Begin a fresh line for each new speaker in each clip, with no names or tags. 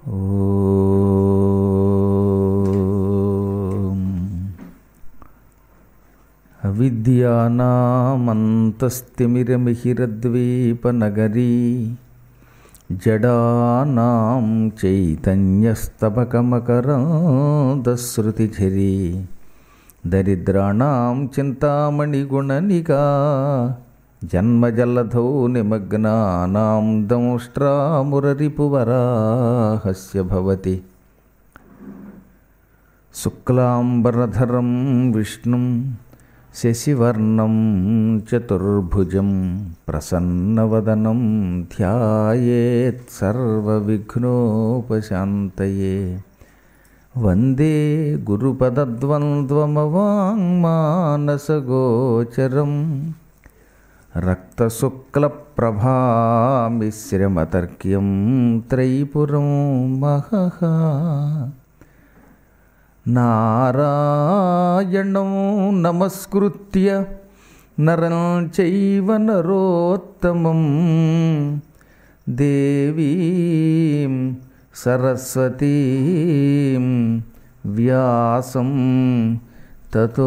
ఓం అవిద్యానామంతస్తిమిరమిహిరద్వీపనగరీ జడానాం చైతన్యస్తబకమకరాంతశ్రుతిఝరీ దరిద్రాణం చింతామణిగుణనికా జన్మజల్లధౌ నిమగ్నానాం దంష్ట్రామురరిపువరాహస్య భవతి శుక్లాంబరధరం విష్ణుం శశివర్ణం చతుర్భుజం ప్రసన్నవదనం ధ్యాయేత్ సర్వవిఘ్నోపశాంతయే వందే గురుపదద్వంద్వమవాङ्మానసగోచరం రక్తశుక్లప్రభామిశ్రమతర్క్యం త్రైపురం మహః నారాయణం నమస్కృత్య నరం చైవ నరోత్తమం దేవీం సరస్వతీం వ్యాసం తతో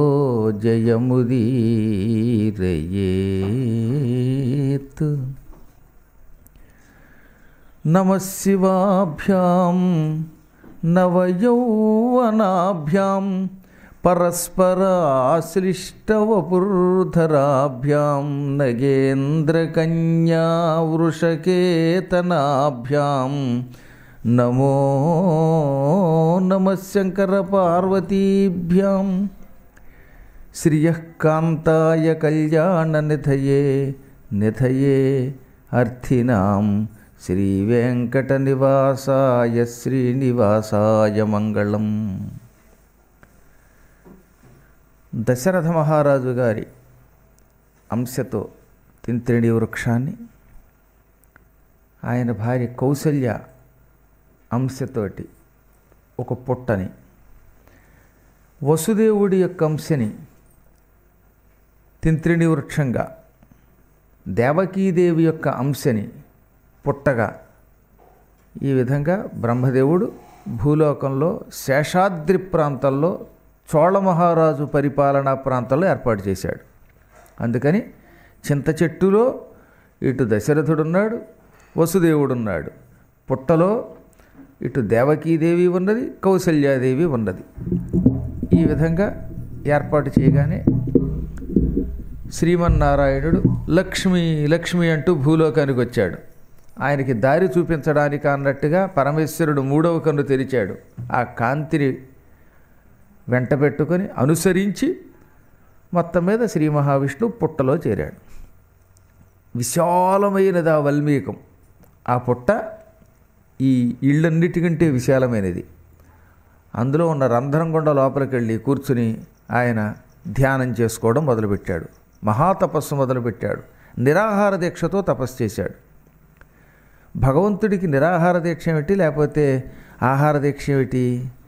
జయముదీరయేత్ నమశివాభ్యాం నవయౌవనాభ్యాం పరస్పరాశ్లిష్టవపుర్ధరాభ్యాం నగేంద్రకన్యా వృషకేతనాభ్యాం నమో నమ శంకరపార్వతీభ్యాం శ్రియకాంతాయ కళ్యాణనిధయే నిధయే అర్థినాం శ్రీవేంకటనివాసాయ శ్రీనివాసాయ మంగళం దశరథ మహారాజు గారి అంశతో తింత్రిణి వృక్షాన్ని ఆయన భార్య కౌసల్య అంశతోటి ఒక పుట్టని వసుదేవుడి యొక్క అంశని తింత్రిణి వృక్షంగా దేవకీదేవి యొక్క అంశని పుట్టగా ఈ విధంగా బ్రహ్మదేవుడు భూలోకంలో శేషాద్రి ప్రాంతంలో చోళ మహారాజు పరిపాలనా ప్రాంతంలో ఏర్పాటు చేశాడు అందుకని చింత చెట్టులో ఇటు దశరథుడున్నాడు వసుదేవుడున్నాడు పుట్టలో ఇటు దేవకీదేవి ఉన్నది కౌసల్యాదేవి ఉన్నది ఈ విధంగా ఏర్పాటు చేయగానే శ్రీమన్నారాయణుడు లక్ష్మి లక్ష్మి అంటూ భూలోకానికి వచ్చాడు ఆయనకి దారి చూపించడానికి అన్నట్టుగా పరమేశ్వరుడు మూడవ కన్ను తెరిచాడు ఆ కాంతిని వెంట పెట్టుకొని అనుసరించి మొత్తం మీద శ్రీ మహావిష్ణువు పుట్టలో చేరాడు విశాలమైనది ఆ వల్మీకం ఆ పుట్ట ఈ ఇళ్ళన్నిటికంటే విశాలమైనది అందులో ఉన్న రంధ్రం గుండా లోపలికి వెళ్ళి కూర్చుని ఆయన ధ్యానం చేసుకోవడం మొదలుపెట్టాడు మహాతపస్సు మొదలుపెట్టాడు నిరాహార దీక్షతో తపస్సు చేశాడు భగవంతుడికి నిరాహార దీక్ష ఏమిటి లేకపోతే ఆహార దీక్ష ఏమిటి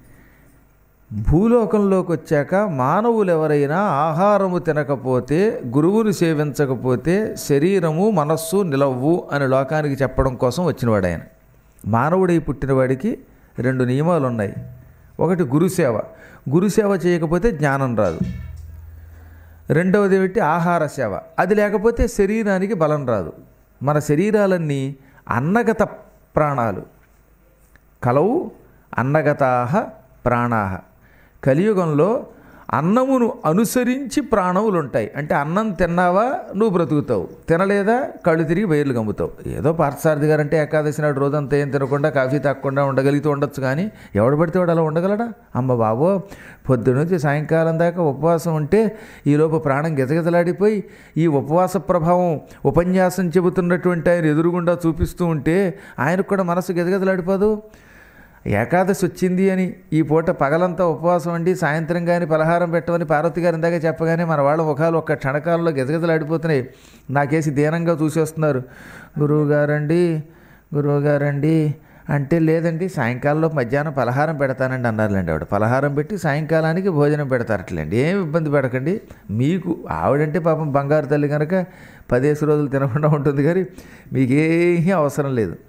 భూలోకంలోకి వచ్చాక మానవులు ఎవరైనా ఆహారము తినకపోతే గురువును సేవించకపోతే శరీరము మనస్సు నిలవ్వు అని లోకానికి చెప్పడం కోసం వచ్చినవాడు ఆయన మానవుడై పుట్టినవాడికి రెండు నియమాలు ఉన్నాయి ఒకటి గురుసేవ గురుసేవ చేయకపోతే జ్ఞానం రాదు రెండవది ఏమిటి ఆహార సేవ అది లేకపోతే శరీరానికి బలం రాదు మన శరీరాలన్నీ అన్నగత ప్రాణాలు కలవు అన్నగతాహ ప్రాణాహ కలియుగంలో అన్నమును అనుసరించి ప్రాణములు ఉంటాయి అంటే అన్నం తిన్నావా నువ్వు బ్రతుకుతావు తినలేదా కళ్ళు తిరిగి బయర్లు గమ్ముతావు ఏదో పార్థసారథి గారు అంటే ఏకాదశి నాడు రోజంతా ఏం తినకుండా కాఫీ తాగకుండా ఉండగలిగితూ ఉండొచ్చు కానీ ఎవడు పడితే వాడు అలా ఉండగలడా అమ్మ బాబో పొద్దు నుంచి సాయంకాలం దాకా ఉపవాసం ఉంటే ఈలోపు ప్రాణం గిజగిజలాడిపోయి ఈ ఉపవాస ప్రభావం ఉపన్యాసం చెబుతున్నటువంటి ఆయన ఎదురుగుండా చూపిస్తూ ఉంటే ఆయనకు కూడా మనసు గిజగిజలాడిపోదు ఏకాదశి వచ్చింది అని ఈ పూట పగలంతా ఉపవాసం అండి సాయంత్రం కానీ పలహారం పెట్టమని పార్వతి గారు ఇందాక చెప్పగానే మన వాళ్ళ ముఖాలు ఒక్క క్షణకాలంలో గజగజలాడిపోతున్నాయి నాకేసి దీనంగా చూసేస్తున్నారు గురువుగారండి గురువుగారండి అంటే లేదండి సాయంకాలంలో మధ్యాహ్నం పలహారం పెడతానండి అన్నారులేండి ఆవిడ పలహారం పెట్టి సాయంకాలానికి భోజనం పెడతారట్లేండి ఏం ఇబ్బంది పడకండి మీకు ఆవిడంటే పాపం బంగారు తల్లి కనుక పదేసి రోజులు తినకుండా ఉంటుంది కానీ మీకేమీ అవసరం లేదు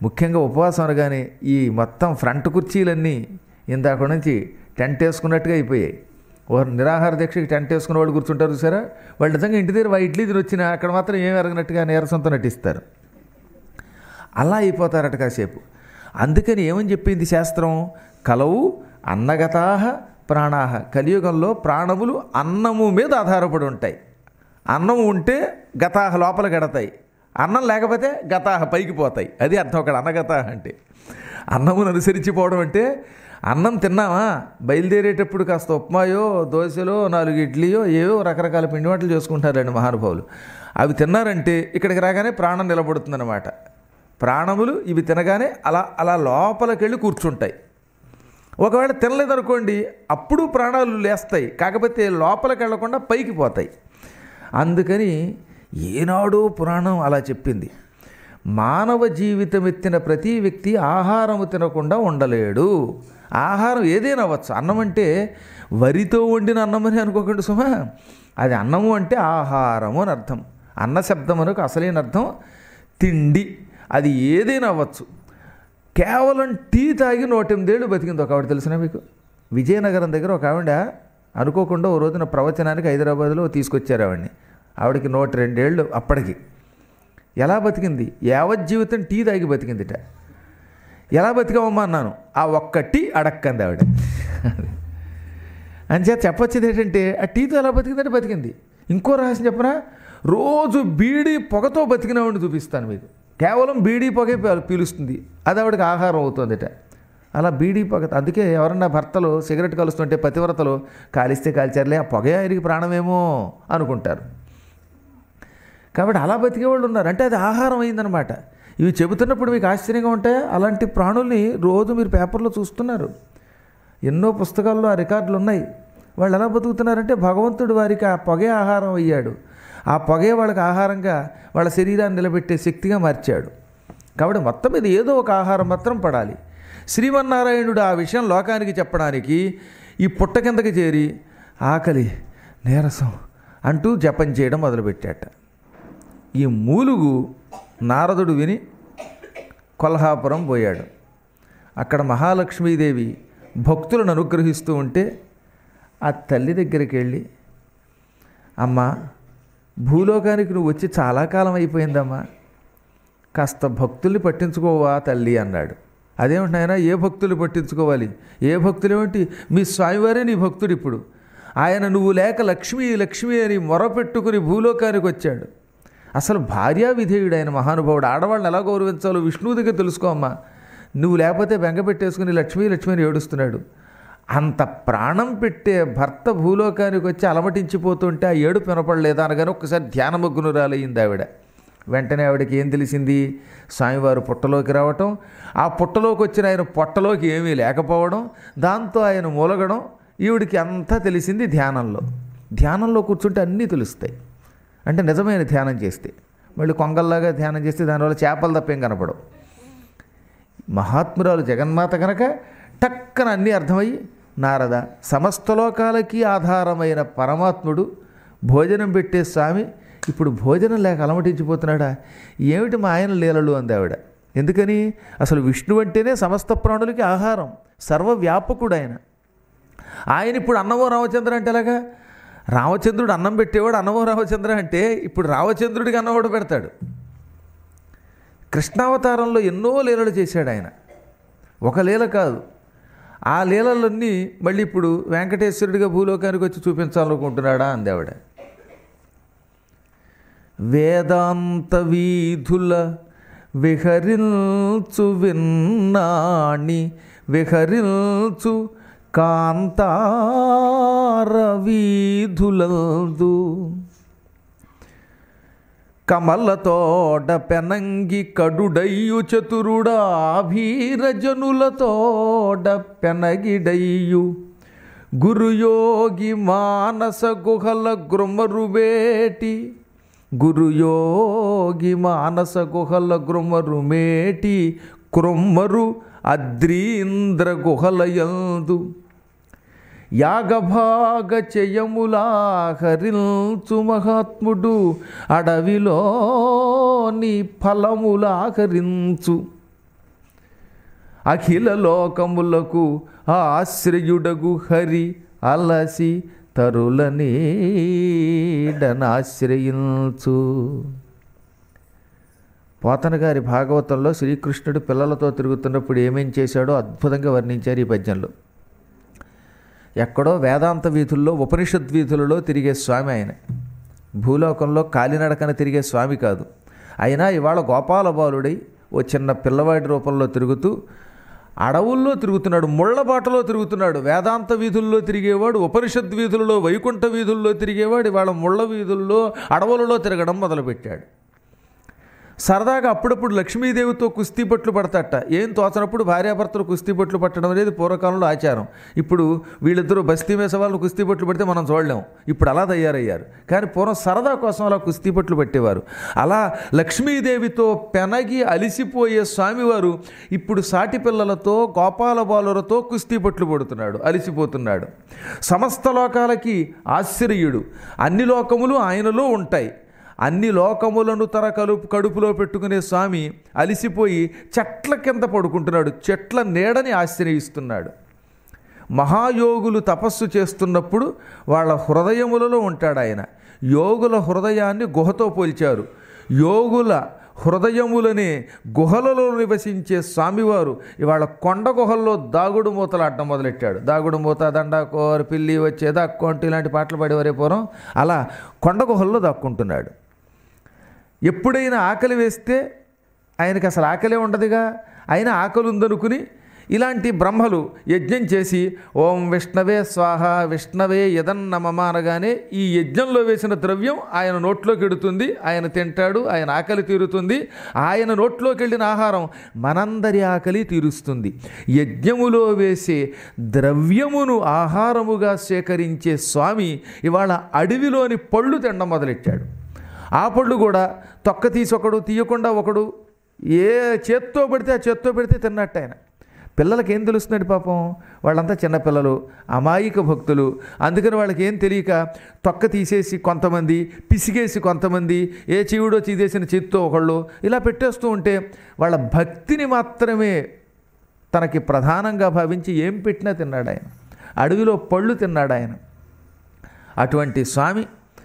ముఖ్యంగా ఉపవాసం అనగానే ఈ మొత్తం ఫ్రంట్ కుర్చీలన్నీ ఇందాక నుంచి టెంట్ వేసుకున్నట్టుగా అయిపోయాయి ఓ నిరాహార దీక్షకి టెంట్ వేసుకున్న వాళ్ళు కూర్చుంటారు చూసారా వాళ్ళు నిజంగా ఇంటి దగ్గర వా ఇడ్లీ తిని వచ్చినా అక్కడ మాత్రం ఏం ఎరగనట్టుగా నీరసంతో నటిస్తారు అలా అయిపోతారట కాసేపు అందుకని ఏమని చెప్పింది శాస్త్రం కలవు అన్నగతాహ ప్రాణాహ కలియుగంలో ప్రాణములు అన్నము మీద ఆధారపడి ఉంటాయి అన్నం ఉంటే గతాహ లోపల గడతాయి అన్నం లేకపోతే గతాహ పైకి పోతాయి అది అర్థం అక్కడ అన్నగతాహ అంటే అన్నమును అనుసరించిపోవడం అంటే అన్నం తిన్నామా బయలుదేరేటప్పుడు కాస్త ఉప్మాయో దోశలో నాలుగు ఇడ్లీయో ఏవో రకరకాల పిండి వంటలు చేసుకుంటారండి మహానుభావులు అవి తిన్నారంటే ఇక్కడికి రాగానే ప్రాణం నిలబడుతుందన్నమాట ప్రాణములు ఇవి తినగానే అలా అలా లోపలికి వెళ్ళి కూర్చుంటాయి ఒకవేళ తినలేదనుకోండి అప్పుడు ప్రాణాలు లేస్తాయి కాకపోతే లోపలికి వెళ్లకుండా పైకి పోతాయి అందుకని ఏనాడో పురాణం అలా చెప్పింది మానవ జీవితం ఎత్తిన ప్రతి వ్యక్తి ఆహారము తినకుండా ఉండలేడు ఆహారం ఏదైనా అవ్వచ్చు అన్నం అంటే వరితో వండిన అన్నమని అనుకోకండి సుమా అది అన్నము అంటే ఆహారము అని అర్థం అన్న శబ్దమునకు అసలైన అర్థం తిండి అది ఏదైనా అవ్వచ్చు కేవలం టీ తాగి నూటెనిమిదేళ్ళు బతికింది ఒక ఆవిడ తెలిసిన మీకు విజయనగరం దగ్గర ఒక ఆవిడ అనుకోకుండా ఓ రోజున ప్రవచనానికి హైదరాబాద్లో తీసుకొచ్చారు ఆవిడని ఆవిడకి నూట రెండేళ్ళు అప్పటికి ఎలా బతికింది యావత్ జీవితం టీ తాగి బతికిందిట ఎలా బతికామమ్మా అన్నాను ఆ ఒక్క టీ అడక్కంది ఆవిడ అంచేత చెప్పొచ్చేది ఏంటంటే ఆ టీతో ఎలా బతికిందంటే బతికింది ఇంకో రహస్యం చెప్పనా రోజు బీడీ పొగతో బతికినవాడిని చూపిస్తాను మీకు కేవలం బీడీ పొగే పీ- పీలుస్తుంది అది ఆవిడకి ఆహారం అవుతుందిట అలా బీడీ పొగ అందుకే ఎవరన్నా భర్తలు సిగరెట్ కలుస్తుంటే పతివ్రతలు కాలిస్తే కాల్చారులే ఆ పొగే ఆయనకి ప్రాణమేమో అనుకుంటారు కాబట్టి అలా బతికేవాళ్ళు ఉన్నారు అంటే అది ఆహారం అయిందనమాట ఇవి చెబుతున్నప్పుడు మీకు ఆశ్చర్యంగా ఉంటాయా అలాంటి ప్రాణుల్ని రోజు మీరు పేపర్లో చూస్తున్నారు ఎన్నో పుస్తకాల్లో ఆ రికార్డులు ఉన్నాయి వాళ్ళు ఎలా బతుకుతున్నారంటే భగవంతుడు వారికి ఆ పొగే ఆహారం అయ్యాడు ఆ పొగే వాళ్ళకి ఆహారంగా వాళ్ళ శరీరాన్ని నిలబెట్టే శక్తిగా మార్చాడు కాబట్టి మొత్తం మీద ఏదో ఒక ఆహారం మాత్రం పడాలి శ్రీమన్నారాయణుడు ఆ విషయం లోకానికి చెప్పడానికి ఈ పుట్ట కిందకి చేరి ఆకలి నీరసం అంటూ జపం చేయడం మొదలుపెట్టాట ఈ మూలుగు నారదుడు విని కొల్హాపురం పోయాడు అక్కడ మహాలక్ష్మీదేవి భక్తులను అనుగ్రహిస్తూ ఉంటే ఆ తల్లి దగ్గరికి వెళ్ళి అమ్మా భూలోకానికి నువ్వు వచ్చి చాలా కాలం అయిపోయిందమ్మా కాస్త భక్తుల్ని పట్టించుకోవా తల్లి అన్నాడు అదేమిటి నాయన ఏ భక్తులు పట్టించుకోవాలి ఏ భక్తులు ఏమిటి మీ స్వామివారే నీ భక్తుడు ఇప్పుడు ఆయన నువ్వు లేక లక్ష్మీ లక్ష్మి అని మొరపెట్టుకుని భూలోకానికి వచ్చాడు అసలు భార్యా విధేయుడు ఆయన మహానుభావుడు ఆడవాళ్ళని ఎలా గౌరవించాలో విష్ణువు దగ్గర తెలుసుకో అమ్మా నువ్వు లేకపోతే బెంగ పెట్టేసుకుని లక్ష్మీ లక్ష్మి అని ఏడుస్తున్నాడు అంత ప్రాణం పెట్టే భర్త భూలోకానికి వచ్చి అలమటించిపోతుంటే ఆ ఏడుపు వినపడలేదా అనగానే ఒక్కసారి ధ్యానమగ్నురాలయ్యింది ఆవిడ వెంటనే ఆవిడకి ఏం తెలిసింది స్వామివారు పుట్టలోకి రావటం ఆ పుట్టలోకి వచ్చిన ఆయన పొట్టలోకి ఏమీ లేకపోవడం దాంతో ఆయన మూలగడం ఈవిడికి అంతా తెలిసింది ధ్యానంలో ధ్యానంలో కూర్చుంటే అన్నీ తెలుస్తాయి అంటే నిజమైన ధ్యానం చేస్తే మళ్ళీ కొంగల్లాగా ధ్యానం చేస్తే దానివల్ల చేపలు తప్పేం కనపడవు మహాత్మురాలు జగన్మాత కనుక టక్కన అన్నీ అర్థమయ్యి నారద సమస్త లోకాలకి ఆధారమైన పరమాత్ముడు భోజనం పెట్టే స్వామి ఇప్పుడు భోజనం లేక అలమటించిపోతున్నాడా ఏమిటి మా ఆయన లీలలు అంది ఆవిడ ఎందుకని అసలు విష్ణు అంటేనే సమస్త ప్రాణులకి ఆహారం సర్వవ్యాపకుడు ఆయన ఆయన ఇప్పుడు అన్నమో రామచంద్ర అంటే ఎలాగా రామచంద్రుడు అన్నం పెట్టేవాడు అన్నమో రామచంద్ర అంటే ఇప్పుడు రామచంద్రుడికి అన్నవాడు పెడతాడు కృష్ణావతారంలో ఎన్నో లీలలు చేశాడు ఆయన ఒక లీల కాదు ఆ లీలలన్నీ మళ్ళీ ఇప్పుడు వెంకటేశ్వరుడిగా భూలోకానికి వచ్చి చూపించాలనుకుంటున్నాడా అంది ఆవిడ వేదాంత వీధుల విహరించు విన్నాణి విహరించు కాంతార వీధులందు కమలతోడ పెనంగి కడుడయ్యు చతురుడా భీరజనులతోడ పెనగిడయ్యు గురుయోగి మానస గుహల గృమరువేటి గురుయోగి మానస గుహల గృమరుమేటి కృమ్మరు అద్రీంద్ర గుహలయందు యాగభాగ చెయములాహరించు మహాత్ముడు అడవిలో నీ ఫలములాహరించు అఖిల లోకములకు ఆశ్రయుడగు హరి అలసి తరుల నీడనాశ్రయించు పోతన గారి భాగవతంలో శ్రీకృష్ణుడు పిల్లలతో తిరుగుతున్నప్పుడు ఏమేం చేశాడో అద్భుతంగా వర్ణించారు ఈ పద్యంలో ఎక్కడో వేదాంత వీధుల్లో ఉపనిషద్ వీధులలో తిరిగే స్వామి ఆయన భూలోకంలో కాలినడకన తిరిగే స్వామి కాదు అయినా ఇవాళ గోపాల బాలుడై ఓ చిన్న పిల్లవాడి రూపంలో తిరుగుతూ అడవుల్లో తిరుగుతున్నాడు ముళ్ళబాటలో తిరుగుతున్నాడు వేదాంత వీధుల్లో తిరిగేవాడు ఉపనిషద్ వీధుల్లో వైకుంఠ వీధుల్లో తిరిగేవాడు ఇవాళ ముళ్ళ వీధుల్లో అడవులలో తిరగడం మొదలుపెట్టాడు సరదాగా అప్పుడప్పుడు లక్ష్మీదేవితో కుస్తీ పట్లు పడతట ఏం తోచనప్పుడు భార్యాభర్తలు కుస్తీ పట్లు పట్టడం అనేది పూర్వకాలంలో ఆచారం ఇప్పుడు వీళ్ళిద్దరూ బస్తీ మేస వాళ్ళు కుస్తీ పట్లు పడితే మనం చూడలేం ఇప్పుడు అలా తయారయ్యారు కానీ పూర్వం సరదా కోసం అలా కుస్తీ పట్లు పట్టేవారు అలా లక్ష్మీదేవితో పెనగి అలిసిపోయే స్వామివారు ఇప్పుడు సాటి పిల్లలతో గోపాల బాలులతో కుస్తీ పట్లు పడుతున్నాడు అలిసిపోతున్నాడు సమస్త లోకాలకి ఆశ్చర్యుడు అన్ని లోకములు ఆయనలో ఉంటాయి అన్ని లోకములను తన కలుపు కడుపులో పెట్టుకునే స్వామి అలిసిపోయి చెట్ల కింద పడుకుంటున్నాడు చెట్ల నీడని ఆశ్రయిస్తున్నాడు మహాయోగులు తపస్సు చేస్తున్నప్పుడు వాళ్ళ హృదయములలో ఉంటాడు ఆయన యోగుల హృదయాన్ని గుహతో పోల్చారు యోగుల హృదయములనే గుహలలో నివసించే స్వామివారు ఇవాళ కొండ గుహల్లో దాగుడు మూతలు ఆడటం మొదలెట్టాడు దాగుడు మూత దండాకోరు పిల్లి వచ్చే దాక్కోంటి ఇలాంటి పాటలు పాడేవారే పూర్వం అలా కొండ గుహల్లో దాక్కుంటున్నాడు ఎప్పుడైనా ఆకలి వేస్తే ఆయనకి అసలు ఆకలే ఉండదుగా ఆయన ఆకలి ఉందనుకుని ఇలాంటి బ్రహ్మలు యజ్ఞం చేసి ఓం విష్ణవే స్వాహ విష్ణవే యదన్నమమ అనగానే ఈ యజ్ఞంలో వేసిన ద్రవ్యం ఆయన నోట్లోకి ఎడుతుంది ఆయన తింటాడు ఆయన ఆకలి తీరుతుంది ఆయన నోట్లోకి వెళ్ళిన ఆహారం మనందరి ఆకలి తీరుస్తుంది యజ్ఞములో వేసే ద్రవ్యమును ఆహారముగా స్వీకరించే స్వామి ఇవాళ అడవిలోని పళ్ళు తినడం మొదలెట్టాడు ఆ పళ్ళు కూడా తొక్క తీసి ఒకడు తీయకుండా ఒకడు ఏ చేత్తో పెడితే ఆ చేత్తో పెడితే తిన్నట్టు ఆయన పిల్లలకి ఏం తెలుస్తుంది పాపం వాళ్ళంతా చిన్నపిల్లలు అమాయక భక్తులు అందుకని వాళ్ళకి ఏం తెలియక తొక్క తీసేసి కొంతమంది పిసిగేసి కొంతమంది ఏ చీవుడో చీదేసిన చేత్తో ఒకళ్ళు ఇలా పెట్టేస్తూ ఉంటే వాళ్ళ భక్తిని మాత్రమే తనకి ప్రధానంగా భావించి ఏం పెట్టినా తిన్నాడు ఆయన అడవిలో పళ్ళు తిన్నాడు ఆయన అటువంటి స్వామి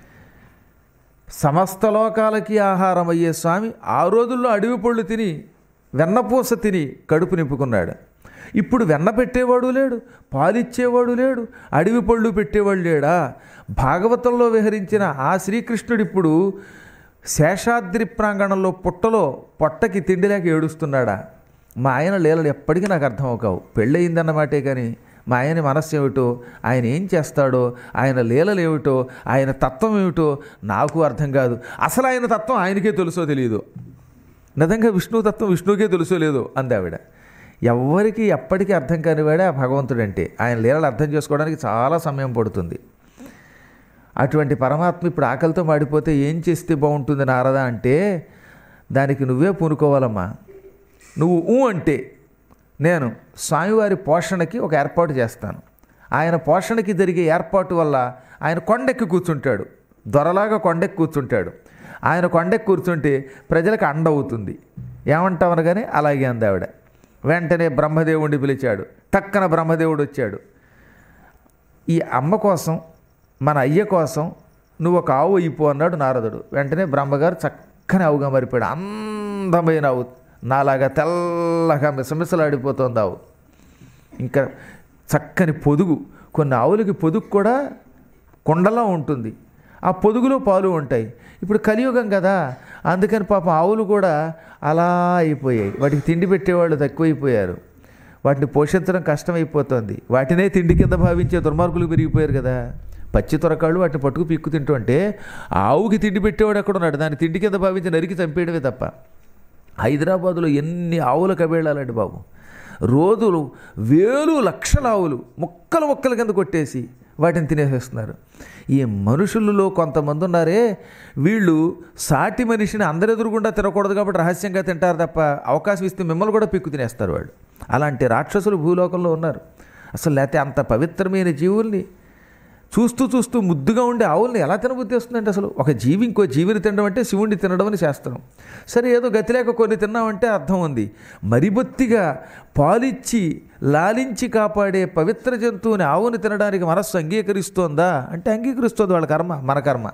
సమస్త లోకాలకి ఆహారం అయ్యే స్వామి ఆ రోజుల్లో అడవి పళ్ళు తిని వెన్నపూస తిని కడుపు నింపుకున్నాడు ఇప్పుడు వెన్న పెట్టేవాడు లేడు పాలిచ్చేవాడు లేడు అడవి పళ్ళు పెట్టేవాడు లేడా భాగవతంలో విహరించిన ఆ శ్రీకృష్ణుడు ఇప్పుడు శేషాద్రి ప్రాంగణంలో పుట్టలో పొట్టకి తిండి లేక ఏడుస్తున్నాడా మా ఆయన లీలలు ఎప్పటికీ నాకు అర్థం కావు పెళ్ళయిందన్నమాటే కానీ మా ఆయన మనస్సు ఏమిటో ఆయన ఏం చేస్తాడో ఆయన లీలలు ఏమిటో ఆయన తత్వం ఏమిటో నాకు అర్థం కాదు అసలు ఆయన తత్వం ఆయనకే తెలుసో తెలియదు నిజంగా విష్ణు తత్వం విష్ణువుకే తెలుసో లేదో అందావిడ ఎవ్వరికి ఎప్పటికీ అర్థం కానివాడే ఆ భగవంతుడంటే ఆయన లీలలు అర్థం చేసుకోవడానికి చాలా సమయం పడుతుంది అటువంటి పరమాత్మ ఇప్పుడు ఆకలితో మాడిపోతే ఏం చేస్తే బాగుంటుంది నారదా అంటే దానికి నువ్వే పూనుకోవాలమ్మా నువ్వు ఊ అంటే నేను స్వామివారి పోషణకి ఒక ఏర్పాటు చేస్తాను ఆయన పోషణకి జరిగే ఏర్పాటు వల్ల ఆయన కొండెక్కి కూర్చుంటాడు దొరలాగా కొండెక్కి కూర్చుంటాడు ఆయన కొండెక్కి కూర్చుంటే ప్రజలకు అండ అవుతుంది ఏమంటామనగానే అలాగే అంది ఆవిడ వెంటనే బ్రహ్మదేవుడిని పిలిచాడు టక్కన బ్రహ్మదేవుడు వచ్చాడు ఈ అమ్మ కోసం మన అయ్య కోసం నువ్వు ఒక ఆవు అయిపో అన్నాడు నారదుడు వెంటనే బ్రహ్మగారు చక్కని ఆవుగా మరిపోయాడు అందమైన ఆవు నాలాగా తెల్లగా మిసమిసలాడిపోతుంది ఆవు ఇంకా చక్కని పొదుగు కొన్ని ఆవులకి పొదుగు కూడా కొండలా ఉంటుంది ఆ పొదుగులో పాలు ఉంటాయి ఇప్పుడు కలియుగం కదా అందుకని పాపం ఆవులు కూడా అలా అయిపోయాయి వాటికి తిండి పెట్టేవాళ్ళు తక్కువైపోయారు వాటిని పోషించడం కష్టమైపోతుంది వాటినే తిండి కింద భావించే దుర్మార్గులు పెరిగిపోయారు కదా పచ్చి తొరకాళ్ళు వాటిని పట్టుకు పిక్కు తింటూ అంటే ఆవుకి తిండి పెట్టేవాడు ఎక్కడ ఉన్నాడు దాన్ని తిండి కింద భావించి నరికి చంపేయడమే తప్ప హైదరాబాదులో ఎన్ని ఆవుల కబేళాలండి బాబు రోజులు వేలు లక్షల ఆవులు ముక్కలు ముక్కల కింద కొట్టేసి వాటిని తినేసేస్తున్నారు ఈ మనుషులలో కొంతమంది ఉన్నారే వీళ్ళు సాటి మనిషిని అందరి ఎదురుగుండా తినకూడదు కాబట్టి రహస్యంగా తింటారు తప్ప అవకాశం ఇస్తే మిమ్మల్ని కూడా పిక్కు తినేస్తారు వాళ్ళు అలాంటి రాక్షసులు భూలోకంలో ఉన్నారు అసలు లేకపోతే అంత పవిత్రమైన జీవుల్ని చూస్తూ చూస్తూ ముద్దుగా ఉండే ఆవుల్ని ఎలా తినబుద్ధి వస్తుందంటే అసలు ఒక జీవి ఇంకో జీవిని తినడం అంటే శివుణ్ణి తినడం అని శాస్త్రం సరే ఏదో గతి లేక కొన్ని తిన్నామంటే అర్థం ఉంది మరిబొత్తిగా పాలిచ్చి లాలించి కాపాడే పవిత్ర జంతువుని ఆవుని తినడానికి మనస్సు అంగీకరిస్తోందా అంటే అంగీకరిస్తుంది వాళ్ళ కర్మ మన కర్మ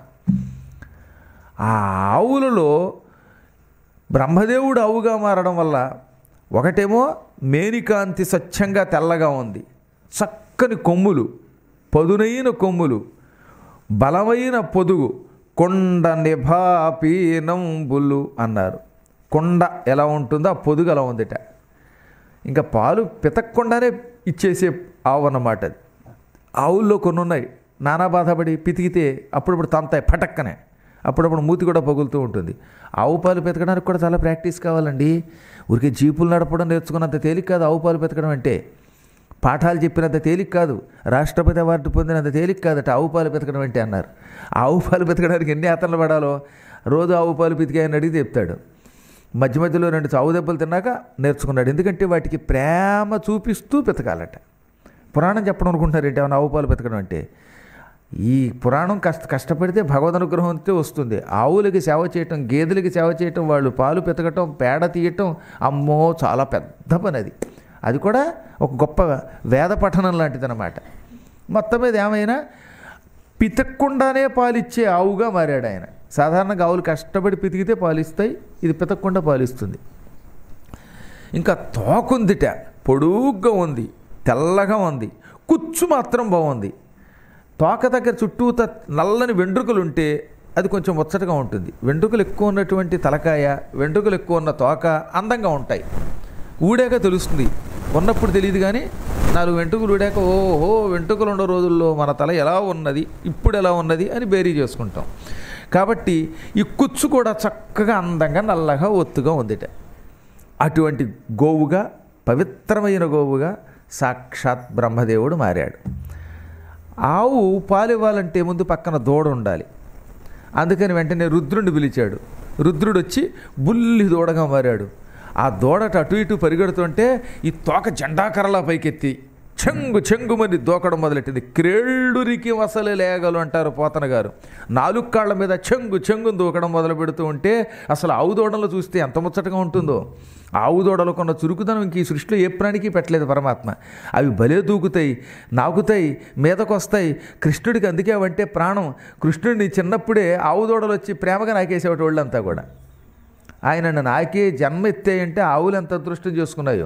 ఆ ఆవులలో బ్రహ్మదేవుడు ఆవుగా మారడం వల్ల ఒకటేమో మేనికాంతి స్వచ్ఛంగా తెల్లగా ఉంది చక్కని కొమ్ములు పదునైన కొమ్ములు బలమైన పొదుగు కొండ నిభాపీనంబులు అన్నారు కొండ ఎలా ఉంటుందో ఆ పొదుగు అలా ఉందిట ఇంకా పాలు పితక్కుండానే ఇచ్చేసే ఆవు అన్నమాట అది ఆవుల్లో కొన్ని ఉన్నాయి నానా బాధపడి పితికితే అప్పుడప్పుడు తంతాయి పటక్కనే అప్పుడప్పుడు మూతి కూడా పగులుతూ ఉంటుంది ఆవు పాలు పెతకడానికి కూడా చాలా ప్రాక్టీస్ కావాలండి ఊరికే జీపులు నడపడం నేర్చుకున్నంత తేలిక కాదు ఆవు పాలు పెతకడం అంటే పాఠాలు చెప్పినంత తేలిక కాదు రాష్ట్రపతి అవార్డు పొందినంత తేలిక కాదట ఆవు పాలు పెతకడం అంటే అన్నారు ఆవు పాలు పెతకడానికి ఎన్ని ఆతనలు పడాలో రోజు ఆవు పాలు పితికాయని అడిగితే చెప్తాడు మధ్య మధ్యలో రెండు చావు దెబ్బలు తిన్నాక నేర్చుకున్నాడు ఎందుకంటే వాటికి ప్రేమ చూపిస్తూ పెతకాలట పురాణం చెప్పడం అనుకుంటున్నారు ఏంటి ఏమైనా ఆవు పాలు పెతకడం అంటే ఈ పురాణం కష్ట కష్టపడితే భగవద్ అనుగ్రహం అంతే వస్తుంది ఆవులకి సేవ చేయటం గేదెలకి సేవ చేయటం వాళ్ళు పాలు పెతకటం పేడ తీయటం అమ్మో చాలా పెద్ద పని అది అది కూడా ఒక గొప్ప వేద పఠనం లాంటిదన్నమాట మొత్తం మీద ఏమైనా పితక్కుండానే పాలిచ్చే ఆవుగా మారాడు ఆయన సాధారణంగా ఆవులు కష్టపడి పితికితే పాలిస్తాయి ఇది పితక్కుండా పాలిస్తుంది ఇంకా తోకుందిట పొడుగ్గా ఉంది తెల్లగా ఉంది కుచ్చు మాత్రం బాగుంది తోక దగ్గర చుట్టూత నల్లని వెంట్రుకలు ఉంటే అది కొంచెం ముచ్చటగా ఉంటుంది వెంట్రుకలు ఎక్కువ ఉన్నటువంటి తలకాయ వెంట్రుకలు ఎక్కువ ఉన్న తోక అందంగా ఉంటాయి ఊడాక తెలుస్తుంది ఉన్నప్పుడు తెలియదు కానీ నాలుగు వెంట్రుకలు ఊడాక ఓహో వెంట్రుకలు ఉన్న రోజుల్లో మన తల ఎలా ఉన్నది ఇప్పుడు ఎలా ఉన్నది అని బేరీ చేసుకుంటాం కాబట్టి ఈ కుచ్చు కూడా చక్కగా అందంగా నల్లగా ఒత్తుగా ఉందిట అటువంటి గోవుగా పవిత్రమైన గోవుగా సాక్షాత్ బ్రహ్మదేవుడు మారాడు ఆవు పాలు ఇవ్వాలంటే ముందు పక్కన దూడ ఉండాలి అందుకని వెంటనే రుద్రుడిని పిలిచాడు రుద్రుడు వచ్చి బుల్లి దూడగా మారాడు ఆ దూడట అటు ఇటు పరిగెడుతుంటే ఈ తోక జెండాకరలా పైకెత్తి చెంగు చెంగుమని దూకడం మొదలెట్టింది క్రేళ్ళురికి వసలు లేగలు అంటారు పోతన గారు నాలుగు కాళ్ళ మీద చెంగు చెంగుని దూకడం మొదలు పెడుతూ ఉంటే అసలు ఆవు దూడలు చూస్తే ఎంత ముచ్చటగా ఉంటుందో ఆవు దూడలు కొన్న చురుకుదనం ఇంక ఈ సృష్టిలో ఏ ప్రాణికి పెట్టలేదు పరమాత్మ అవి భలే దూకుతాయి నాకుతాయి మీదకొస్తాయి కృష్ణుడికి అందుకే అవంటే ప్రాణం కృష్ణుడిని చిన్నప్పుడే ఆవు దూడలు వచ్చి ప్రేమగా నాకేసేవాటి వాళ్ళంతా కూడా ఆయన నాకే జన్మ ఎత్తాయంటే ఆవులు ఎంత అదృష్టం చేసుకున్నాయో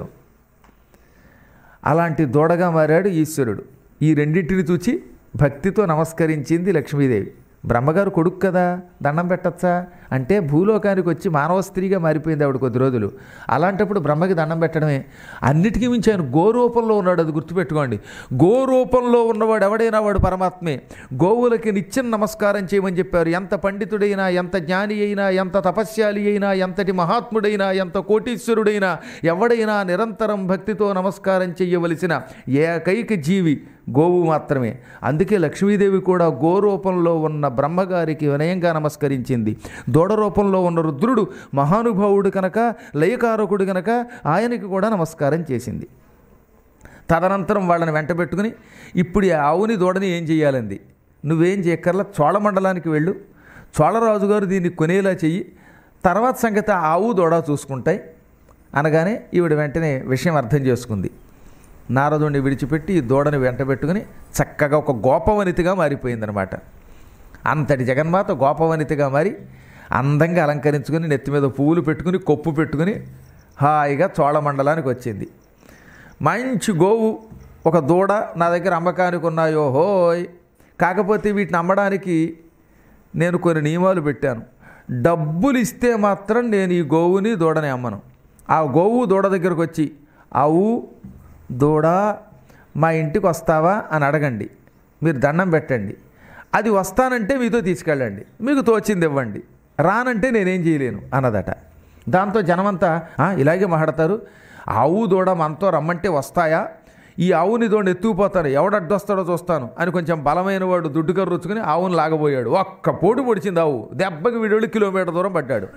అలాంటి దూడగా మారాడు ఈశ్వరుడు ఈ రెండింటిని చూచి భక్తితో నమస్కరించింది లక్ష్మీదేవి బ్రహ్మగారు కొడుకు కదా దండం పెట్టచ్చా అంటే భూలోకానికి వచ్చి మానవ స్త్రీగా మారిపోయింది ఆవిడ కొద్ది రోజులు అలాంటప్పుడు బ్రహ్మకి దండం పెట్టడమే అన్నిటికీ మించి ఆయన గోరూపంలో ఉన్నాడు అది గుర్తుపెట్టుకోండి గోరూపంలో ఉన్నవాడు ఎవడైనా వాడు పరమాత్మే గోవులకి నిత్యం నమస్కారం చేయమని చెప్పారు ఎంత పండితుడైనా ఎంత జ్ఞాని అయినా ఎంత తపస్యాలి అయినా ఎంతటి మహాత్ముడైనా ఎంత కోటీశ్వరుడైనా ఎవడైనా నిరంతరం భక్తితో నమస్కారం చేయవలసిన ఏకైక జీవి గోవు మాత్రమే అందుకే లక్ష్మీదేవి కూడా గోరూపంలో ఉన్న బ్రహ్మగారికి వినయంగా నమస్కరించింది దూడ రూపంలో ఉన్న రుద్రుడు మహానుభావుడు కనుక లయకారకుడు కనుక ఆయనకి కూడా నమస్కారం చేసింది తదనంతరం వాళ్ళని వెంటబెట్టుకుని ఇప్పుడు ఈ ఆవుని దూడని ఏం చేయాలంది నువ్వేం చేయక్కర్లా చోళమండలానికి వెళ్ళు చోళరాజు గారు దీన్ని కొనేలా చెయ్యి తర్వాత సంగతి ఆ ఆవు దూడ చూసుకుంటాయి అనగానే ఈవిడ వెంటనే విషయం అర్థం చేసుకుంది నారదుడిని విడిచిపెట్టి ఈ దూడని వెంటబెట్టుకుని చక్కగా ఒక గోపవనితిగా మారిపోయిందనమాట అంతటి జగన్మాత గోపవనితిగా మారి అందంగా అలంకరించుకుని నెత్తి మీద పువ్వులు పెట్టుకుని కొప్పు పెట్టుకుని హాయిగా చోళమండలానికి వచ్చింది మంచి గోవు ఒక దూడ నా దగ్గర అమ్మకానికి ఉన్నాయో హోయ్ కాకపోతే వీటిని అమ్మడానికి నేను కొన్ని నియమాలు పెట్టాను డబ్బులు ఇస్తే మాత్రం నేను ఈ గోవుని దూడని అమ్మను ఆ గోవు దూడ దగ్గరకు వచ్చి ఆవు దూడ మా ఇంటికి వస్తావా అని అడగండి మీరు దండం పెట్టండి అది వస్తానంటే మీతో తీసుకెళ్ళండి మీకు తోచింది ఇవ్వండి రానంటే నేనేం చేయలేను అన్నదట దాంతో జనమంతా "ఆ, ఇలాగే మాట్లాడతారు ఆవు దూడ మనతో రమ్మంటే వస్తాయా ఈ ఆవుని దూడని ఎత్తుకుపోతాను ఎవడడ్డొస్తాడో చూస్తాను అని కొంచెం బలమైన వాడు దుడ్డుకర్ర రుచుకుని ఆవును లాగబోయాడు ఒక్క పోటు పొడిచింది ఆవు దెబ్బకి వీడు కిలోమీటర్ దూరం పడ్డాడు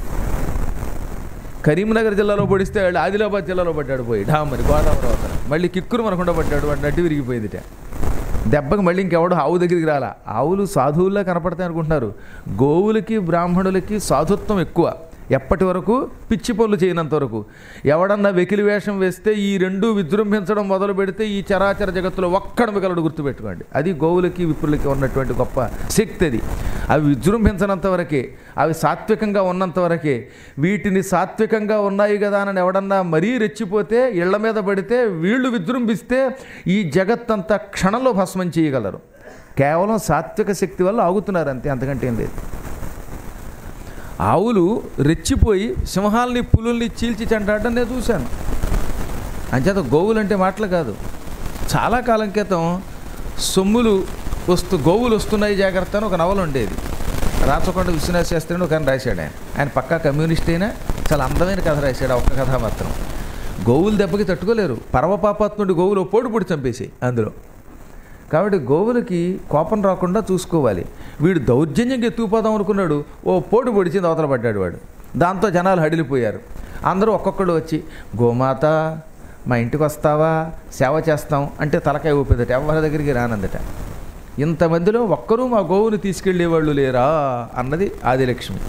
కరీంనగర్ జిల్లాలో పొడిస్తే వాళ్ళు ఆదిలాబాద్ జిల్లాలో పడ్డాడు పోయి ఢామని గోదావరి అవతల మళ్ళీ కిక్కురు మనకుండా పడ్డాడు వాడు నడ్డి విరిగిపోయిందిట దెబ్బకి మళ్ళీ ఇంకెవడు ఆవు దగ్గరికి రాలా ఆవులు సాధువుల్లా కనపడతాయి అనుకుంటున్నారు గోవులకి బ్రాహ్మణులకి సాధుత్వం ఎక్కువ ఎప్పటి వరకు పిచ్చి పనులు చేయనంత వరకు ఎవడన్నా వెకిలి వేషం వేస్తే ఈ రెండు విజృంభించడం మొదలు పెడితే ఈ చరాచర జగత్తులో ఒక్కడ మిగలడు గుర్తుపెట్టుకోండి అది గోవులకి విప్రులకి ఉన్నటువంటి గొప్ప శక్తి అది అవి విజృంభించనంత వరకే అవి సాత్వికంగా ఉన్నంత వరకే వీటిని సాత్వికంగా ఉన్నాయి కదా అని ఎవడన్నా మరీ రెచ్చిపోతే ఇళ్ల మీద పడితే వీళ్ళు విజృంభిస్తే ఈ జగత్తంతా క్షణంలో భస్మం చేయగలరు కేవలం సాత్విక శక్తి వల్ల ఆగుతున్నారు అంతే అంతకంటే ఏం లేదు ఆవులు రెచ్చిపోయి సింహాలని పులుల్ని చీల్చి చెంటాడటం నేను చూశాను అంచేత గోవులు అంటే మాటలు కాదు చాలా కాలం క్రితం సొమ్ములు వస్తూ గోవులు వస్తున్నాయి జాగ్రత్త అని ఒక నవల ఉండేది రాచకొండ విశ్వనాథ శాస్త్రి అని ఒక ఆయన రాశాడు ఆయన ఆయన పక్కా కమ్యూనిస్ట్ అయినా చాలా అందమైన కథ రాశాడు ఆ ఒక్క కథ మాత్రం గోవులు దెబ్బకి తట్టుకోలేరు పరమపాపాత్ముడి గోవులు ఓ పోటు పొడి చంపేసి అందులో కాబట్టి గోవులకి కోపం రాకుండా చూసుకోవాలి వీడు దౌర్జన్యంగా ఎత్తుకుపోదాం అనుకున్నాడు ఓ పోటు పొడిచింది అవతల పడ్డాడు వాడు దాంతో జనాలు హడిలిపోయారు అందరూ ఒక్కొక్కడు వచ్చి గోమాత మా ఇంటికి వస్తావా సేవ చేస్తాం అంటే తలకాయ ఊపేదట ఎవరి దగ్గరికి రానందట ఇంతమందిలో ఒక్కరూ మా గోవుని తీసుకెళ్లేవాళ్ళు లేరా అన్నది ఆదిలక్ష్మి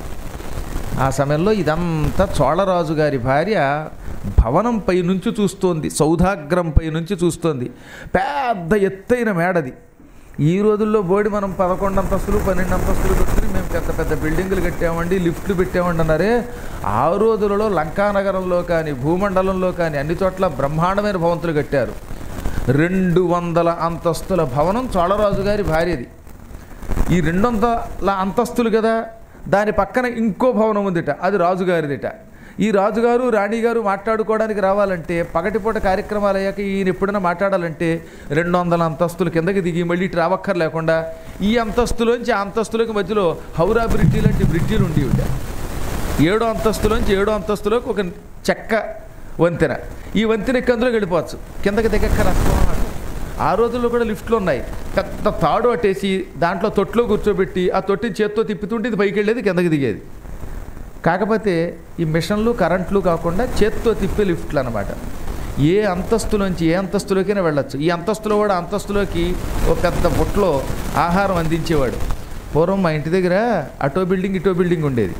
ఆ సమయంలో ఇదంతా చోళరాజు గారి భార్య భవనంపై నుంచి చూస్తోంది సౌధాగ్రంపై నుంచి చూస్తోంది పెద్ద ఎత్తైన మేడది ఈ రోజుల్లో బోడి మనం పదకొండు అంతస్తులు పన్నెండు అంతస్తులు పెట్టుకుని మేము పెద్ద పెద్ద బిల్డింగులు కట్టామండి లిఫ్ట్లు పెట్టామండి అన్నారే ఆ రోజులలో లంకానగరంలో కానీ భూమండలంలో కానీ అన్ని చోట్ల బ్రహ్మాండమైన భవంతులు కట్టారు రెండు వందల అంతస్తుల భవనం చోళరాజు గారి భార్యది ఈ రెండు వందల అంతస్తులు కదా దాని పక్కన ఇంకో భవనం ఉందిట అది రాజుగారిదిట ఈ రాజుగారు రాణిగారు మాట్లాడుకోవడానికి రావాలంటే పగటిపూట కార్యక్రమాలు అయ్యాక ఈయన ఎప్పుడైనా మాట్లాడాలంటే రెండు వందల అంతస్తులు కిందకి దిగి మళ్ళీ ఇటు రావక్కర్ లేకుండా ఈ అంతస్తులోంచి ఆ అంతస్తులోకి మధ్యలో హౌరా బ్రిడ్జి లాంటి బ్రిడ్జిలు ఉండి ఉంటాయి ఏడో అంతస్తులోంచి ఏడో అంతస్తులోకి ఒక చెక్క వంతెన ఈ వంతెన ఎక్కి అందులోకి వెళ్ళిపోవచ్చు కిందకి దిగక్క రస్తం ఆ రోజుల్లో కూడా లిఫ్ట్లు ఉన్నాయి పెద్ద తాడు అట్టేసి దాంట్లో తొట్లో కూర్చోబెట్టి ఆ తొట్టిని చేత్తో తిప్పుతుంటే ఇది పైకి వెళ్ళేది కిందకి దిగేది కాకపోతే ఈ మిషన్లు కరెంట్లు కాకుండా చేత్తో తిప్పే లిఫ్ట్లు అనమాట ఏ అంతస్తులోంచి ఏ అంతస్తులోకైనా వెళ్ళొచ్చు ఈ అంతస్తులో కూడా అంతస్తులోకి ఓ పెద్ద బుట్టలో ఆహారం అందించేవాడు పూర్వం మా ఇంటి దగ్గర అటో బిల్డింగ్ ఇటో బిల్డింగ్ ఉండేది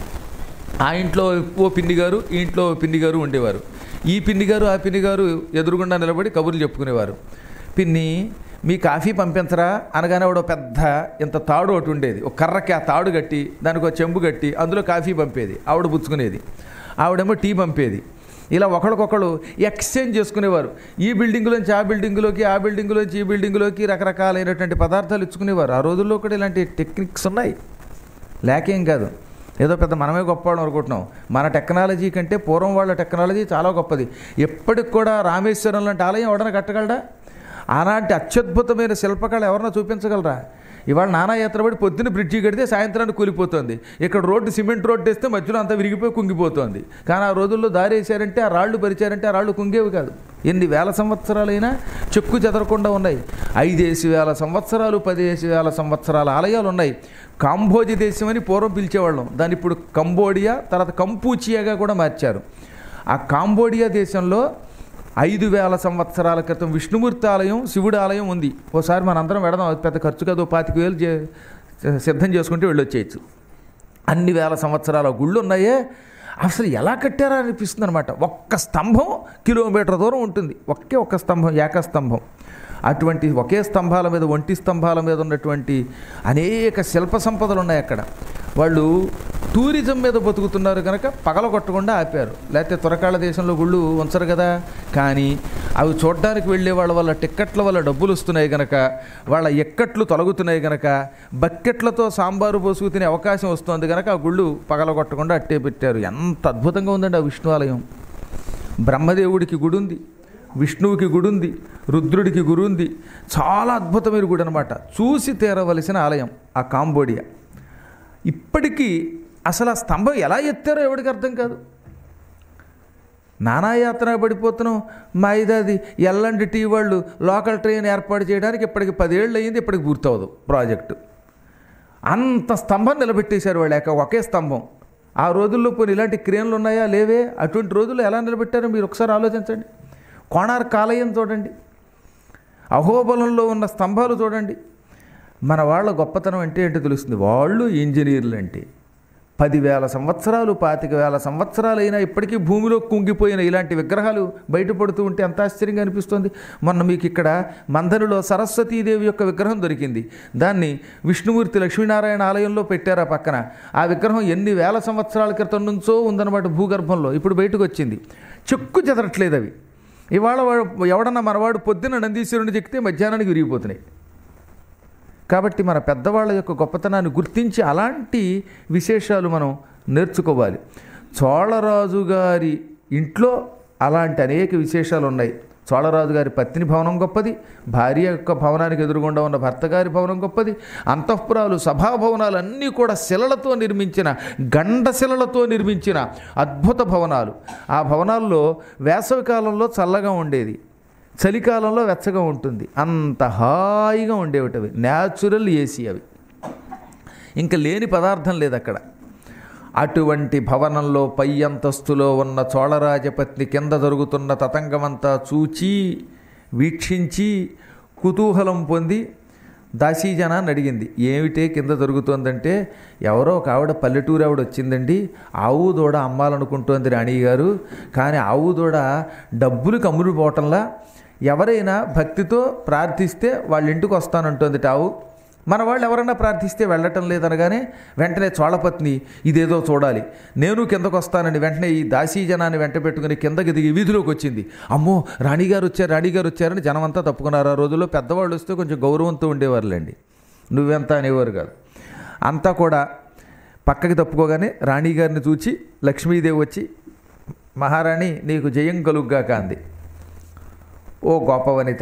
ఆ ఇంట్లో ఓ పిన్ని గారు ఈ ఇంట్లో ఓ పిన్ని గారు ఉండేవారు ఈ పిన్ని గారు ఆ పిన్ని గారు ఎదురుగుండా నిలబడి కబుర్లు చెప్పుకునేవారు పిన్ని మీ కాఫీ పంపించరా అనగానే ఆవిడ పెద్ద ఇంత తాడు ఒకటి ఉండేది ఒక కర్రకి ఆ తాడు కట్టి దానికి ఒక చెంబు కట్టి అందులో కాఫీ పంపేది ఆవిడ పుచ్చుకునేది ఆవిడేమో టీ పంపేది ఇలా ఒకరికొకరు ఎక్స్చేంజ్ చేసుకునేవారు ఈ బిల్డింగ్లోంచి ఆ బిల్డింగ్లోకి ఆ బిల్డింగ్లోంచి ఈ బిల్డింగ్లోకి రకరకాలైనటువంటి పదార్థాలు ఇచ్చుకునేవారు ఆ రోజుల్లో కూడా ఇలాంటి టెక్నిక్స్ ఉన్నాయి లేకేం కాదు ఏదో పెద్ద మనమే గొప్పవాళ్ళం అనుకుంటున్నాం మన టెక్నాలజీ కంటే పూర్వం వాళ్ళ టెక్నాలజీ చాలా గొప్పది ఎప్పటికి కూడా రామేశ్వరం లాంటి ఆలయం ఎవడన్నా కట్టగలడా అలాంటి అత్యద్భుతమైన శిల్పకళ ఎవరన్నా చూపించగలరా ఇవాళ నానా యాత్రపడి పొద్దున్న బ్రిడ్జి కడితే సాయంత్రానికి కూలిపోతుంది ఇక్కడ రోడ్డు సిమెంట్ రోడ్డు వేస్తే మధ్యలో అంతా విరిగిపోయి కుంగిపోతుంది కానీ ఆ రోజుల్లో దారి వేసారంటే ఆ రాళ్ళు పరిచారంటే ఆ రాళ్ళు కుంగేవి కాదు ఎన్ని వేల సంవత్సరాలైనా చెక్కు చెదరకుండా ఉన్నాయి ఐదేసి వేల సంవత్సరాలు పదిహేసి వేల సంవత్సరాల ఆలయాలు ఉన్నాయి కాంబోజి దేశం అని పూర్వం పిలిచేవాళ్ళం దాన్ని ఇప్పుడు కంబోడియా తర్వాత కంపూచియాగా కూడా మార్చారు ఆ కాంబోడియా దేశంలో ఐదు వేల సంవత్సరాల క్రితం విష్ణుమూర్తి ఆలయం శివుడి ఆలయం ఉంది ఓసారి మనందరం వెడదాం అది పెద్ద ఖర్చు కాదు ఓ పాతిక వేలు చే- సిద్ధం చేసుకుంటే వెళ్ళొచ్చేయచ్చు అన్ని వేల సంవత్సరాల గుళ్ళు ఉన్నాయే అసలు ఎలా కట్టారా అనిపిస్తుంది అనమాట ఒక్క స్తంభం కిలోమీటర్ దూరం ఉంటుంది ఒకే ఒక్క స్తంభం ఏకస్తంభం అటువంటి ఒకే స్తంభాల మీద ఒంటి స్తంభాల మీద ఉన్నటువంటి అనేక శిల్ప సంపదలు ఉన్నాయి అక్కడ వాళ్ళు టూరిజం మీద బతుకుతున్నారు కనుక పగలగొట్టకుండా ఆపారు లేకపోతే తురకాళ్ళ దేశంలో గుళ్ళు ఉంచరు కదా కానీ అవి చూడడానికి వెళ్ళే వాళ్ళ వల్ల టిక్కెట్ల వల్ల డబ్బులు వస్తున్నాయి కనుక వాళ్ళ ఎక్కట్లు తొలగుతున్నాయి కనుక బకెట్లతో సాంబారు పోసుకు తినే అవకాశం వస్తుంది కనుక ఆ గుళ్ళు పగలగొట్టకుండా అట్టే పెట్టారు ఎంత అద్భుతంగా ఉందండి ఆ విష్ణు ఆలయం బ్రహ్మదేవుడికి గుడి ఉంది విష్ణువుకి గుడి ఉంది రుద్రుడికి గుడి ఉంది చాలా అద్భుతమైన గుడి అనమాట చూసి తీరవలసిన ఆలయం ఆ కాంబోడియా ఇప్పటికీ అసలు ఆ స్తంభం ఎలా ఎత్తారో ఎవడికి అర్థం కాదు నానాయాత్ర పడిపోతున్నాం మా ఇదది ఎల్లండి టీ వాళ్ళు లోకల్ ట్రైన్ ఏర్పాటు చేయడానికి ఇప్పటికి పదేళ్ళు అయ్యింది ఇప్పటికి పూర్తవదు ప్రాజెక్టు అంత స్తంభం నిలబెట్టేశారు వాళ్ళు ఏక ఒకే స్తంభం ఆ రోజుల్లో పోనీ ఇలాంటి క్రేన్లు ఉన్నాయా లేవే అటువంటి రోజుల్లో ఎలా నిలబెట్టారో మీరు ఒకసారి ఆలోచించండి కోణార్క్ ఆలయం చూడండి అహోబలంలో ఉన్న స్తంభాలు చూడండి మన వాళ్ళ గొప్పతనం అంటే ఏంటో తెలుస్తుంది వాళ్ళు ఇంజనీర్లు అంటే పదివేల సంవత్సరాలు పాతిక వేల సంవత్సరాలు అయినా ఇప్పటికీ భూమిలో కుంగిపోయిన ఇలాంటి విగ్రహాలు బయటపడుతూ ఉంటే ఎంత ఆశ్చర్యంగా అనిపిస్తుంది మొన్న మీకు ఇక్కడ మందరిలో సరస్వతీదేవి యొక్క విగ్రహం దొరికింది దాన్ని విష్ణుమూర్తి లక్ష్మీనారాయణ ఆలయంలో పెట్టారు ఆ పక్కన ఆ విగ్రహం ఎన్ని వేల సంవత్సరాల క్రితం నుంచో ఉందన్నమాట భూగర్భంలో ఇప్పుడు బయటకు వచ్చింది చెక్కు చెదరట్లేదు అవి ఇవాళ వాడు ఎవడన్నా మనవాడు పొద్దున్న నందీశ్వరుని చెక్కితే మధ్యాహ్నానికి విరిగిపోతున్నాయి కాబట్టి మన పెద్దవాళ్ళ యొక్క గొప్పతనాన్ని గుర్తించి అలాంటి విశేషాలు మనం నేర్చుకోవాలి చోళరాజు గారి ఇంట్లో అలాంటి అనేక విశేషాలు ఉన్నాయి చోళరాజు గారి పత్ని భవనం గొప్పది భార్య యొక్క భవనానికి ఎదురుగుండా ఉన్న భర్త గారి భవనం గొప్పది అంతఃపురాలు సభాభవనాలు అన్నీ కూడా శిలలతో నిర్మించిన గండ శిలలతో నిర్మించిన అద్భుత భవనాలు ఆ భవనాల్లో వేసవి కాలంలో చల్లగా ఉండేది చలికాలంలో వెచ్చగా ఉంటుంది అంత హాయిగా ఉండేవి న్యాచురల్ ఏసీ అవి ఇంకా లేని పదార్థం లేదు అక్కడ అటువంటి భవనంలో పై అంతస్తులో ఉన్న చోళరాజపత్ని కింద జరుగుతున్న తతంగమంతా చూచి వీక్షించి కుతూహలం పొంది దాసీజనాన్ని అడిగింది ఏమిటే కింద జరుగుతోందంటే ఎవరో ఒక ఆవిడ పల్లెటూరు ఆవిడ వచ్చిందండి ఆవు దూడ అమ్మాలనుకుంటోంది రాణి గారు కానీ ఆవు దూడ డబ్బులు కమ్ముడు పోవటంలా ఎవరైనా భక్తితో ప్రార్థిస్తే వాళ్ళ ఇంటికి వస్తానంటోంది ఆవు మన వాళ్ళు ఎవరైనా ప్రార్థిస్తే వెళ్ళటం లేదనగానే వెంటనే చోళపత్ని ఇదేదో చూడాలి నేను కిందకు వస్తానని వెంటనే ఈ దాసీ జనాన్ని వెంట పెట్టుకుని కిందకి దిగి వీధిలోకి వచ్చింది అమ్మో రాణిగారు వచ్చారు రాణిగారు వచ్చారని జనమంతా తప్పుకున్నారు ఆ రోజుల్లో పెద్దవాళ్ళు వస్తే కొంచెం గౌరవంతో ఉండేవారులేండి నువ్వెంత అనేవారు కాదు అంతా కూడా పక్కకి తప్పుకోగానే రాణిగారిని చూచి లక్ష్మీదేవి వచ్చి మహారాణి నీకు జయం కలుగ్గాక అంది ఓ గొప్ప వనిత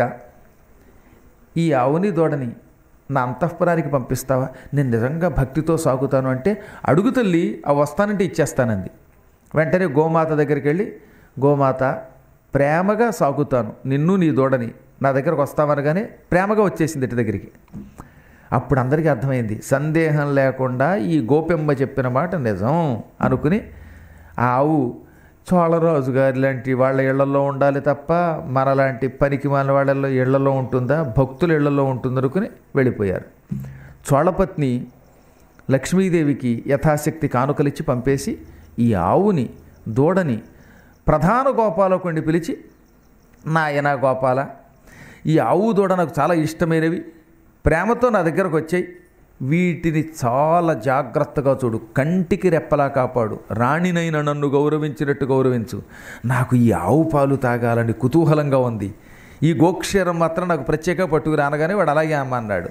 ఈ ఆవుని దూడని నా అంతఃపురానికి పంపిస్తావా నేను నిజంగా భక్తితో సాగుతాను అంటే అడుగు తల్లి ఆ వస్తానంటే ఇచ్చేస్తానంది వెంటనే గోమాత దగ్గరికి వెళ్ళి గోమాత ప్రేమగా సాగుతాను నిన్ను నీ దూడని నా దగ్గరకు వస్తామనగానే ప్రేమగా వచ్చేసింది ఇటు దగ్గరికి అప్పుడు అందరికీ అర్థమైంది సందేహం లేకుండా ఈ గోపెమ్మ చెప్పిన మాట నిజం అనుకుని ఆ ఆవు చోళరాజు గారి లాంటి వాళ్ళ ఇళ్లలో ఉండాలి తప్ప మనలాంటి పనికి మన వాళ్ళల్లో ఇళ్లలో ఉంటుందా భక్తుల ఇళ్లలో ఉంటుంది అనుకుని వెళ్ళిపోయారు చోళపత్ని లక్ష్మీదేవికి యథాశక్తి కానుకలిచ్చి పంపేసి ఈ ఆవుని దూడని ప్రధాన గోపాలకుడిని పిలిచి నాయన గోపాల ఈ ఆవు దూడ నాకు చాలా ఇష్టమైనవి ప్రేమతో నా దగ్గరకు వచ్చాయి వీటిని చాలా జాగ్రత్తగా చూడు కంటికి రెప్పలా కాపాడు రాణినైన నన్ను గౌరవించినట్టు గౌరవించు నాకు ఈ ఆవు పాలు తాగాలని కుతూహలంగా ఉంది ఈ గోక్షీరం మాత్రం నాకు ప్రత్యేక పట్టుకు రానగానే వాడు అలాగే అమ్మ అన్నాడు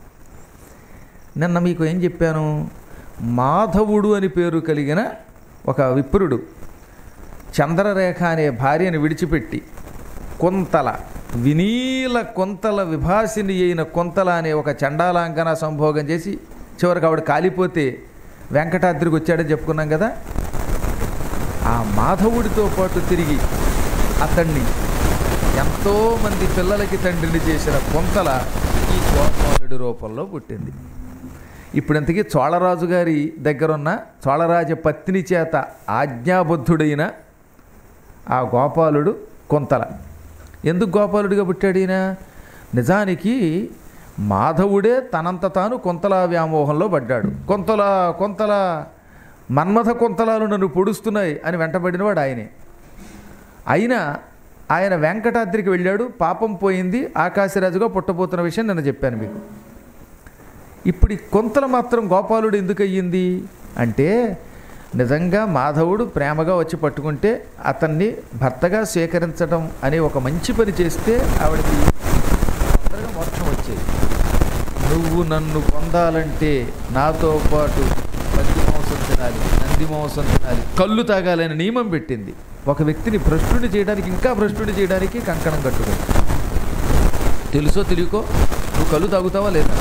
నిన్న మీకు ఏం చెప్పాను మాధవుడు అని పేరు కలిగిన ఒక విప్రుడు చంద్రరేఖ అనే భార్యను విడిచిపెట్టి కొంతల వినీల కొంతల విభాసిని అయిన కొంతల అనే ఒక చండాలాంకన సంభోగం చేసి చివరికి ఆవిడ కాలిపోతే వెంకటాద్రికి వచ్చాడని చెప్పుకున్నాం కదా ఆ మాధవుడితో పాటు తిరిగి అతన్ని ఎంతోమంది పిల్లలకి తండ్రిని చేసిన కొంతల ఈ గోపాలుడి రూపంలో పుట్టింది ఇప్పుడు ఇంతకీ చోళరాజు గారి దగ్గరున్న చోళరాజ పత్ని చేత ఆజ్ఞాబద్ధుడైన ఆ గోపాలుడు కొంతల ఎందుకు గోపాలుడిగా పుట్టాడు ఈయన నిజానికి మాధవుడే తనంత తాను కొంతల వ్యామోహంలో పడ్డాడు కొంతల కొంతల మన్మథ కొంతలాలు నన్ను పొడుస్తున్నాయి అని వెంటబడినవాడు ఆయనే అయినా ఆయన వెంకటాద్రికి వెళ్ళాడు పాపం పోయింది ఆకాశరాజుగా పుట్టబోతున్న విషయం నేను చెప్పాను మీకు ఇప్పుడు ఈ కొంతల మాత్రం గోపాలుడు ఎందుకు అయ్యింది అంటే నిజంగా మాధవుడు ప్రేమగా వచ్చి పట్టుకుంటే అతన్ని భర్తగా స్వీకరించడం అనే ఒక మంచి పని చేస్తే ఆవిడకి తొందరగా మోక్షం వచ్చేది నువ్వు నన్ను పొందాలంటే నాతో పాటు పంది మాంసం తినాలి నంది మాంసం తినాలి కళ్ళు తాగాలని నియమం పెట్టింది ఒక వ్యక్తిని భ్రష్టుని చేయడానికి ఇంకా భ్రష్టుని చేయడానికి కంకణం కట్టుకుంది తెలుసో తెలియకో నువ్వు కళ్ళు తాగుతావా లేదా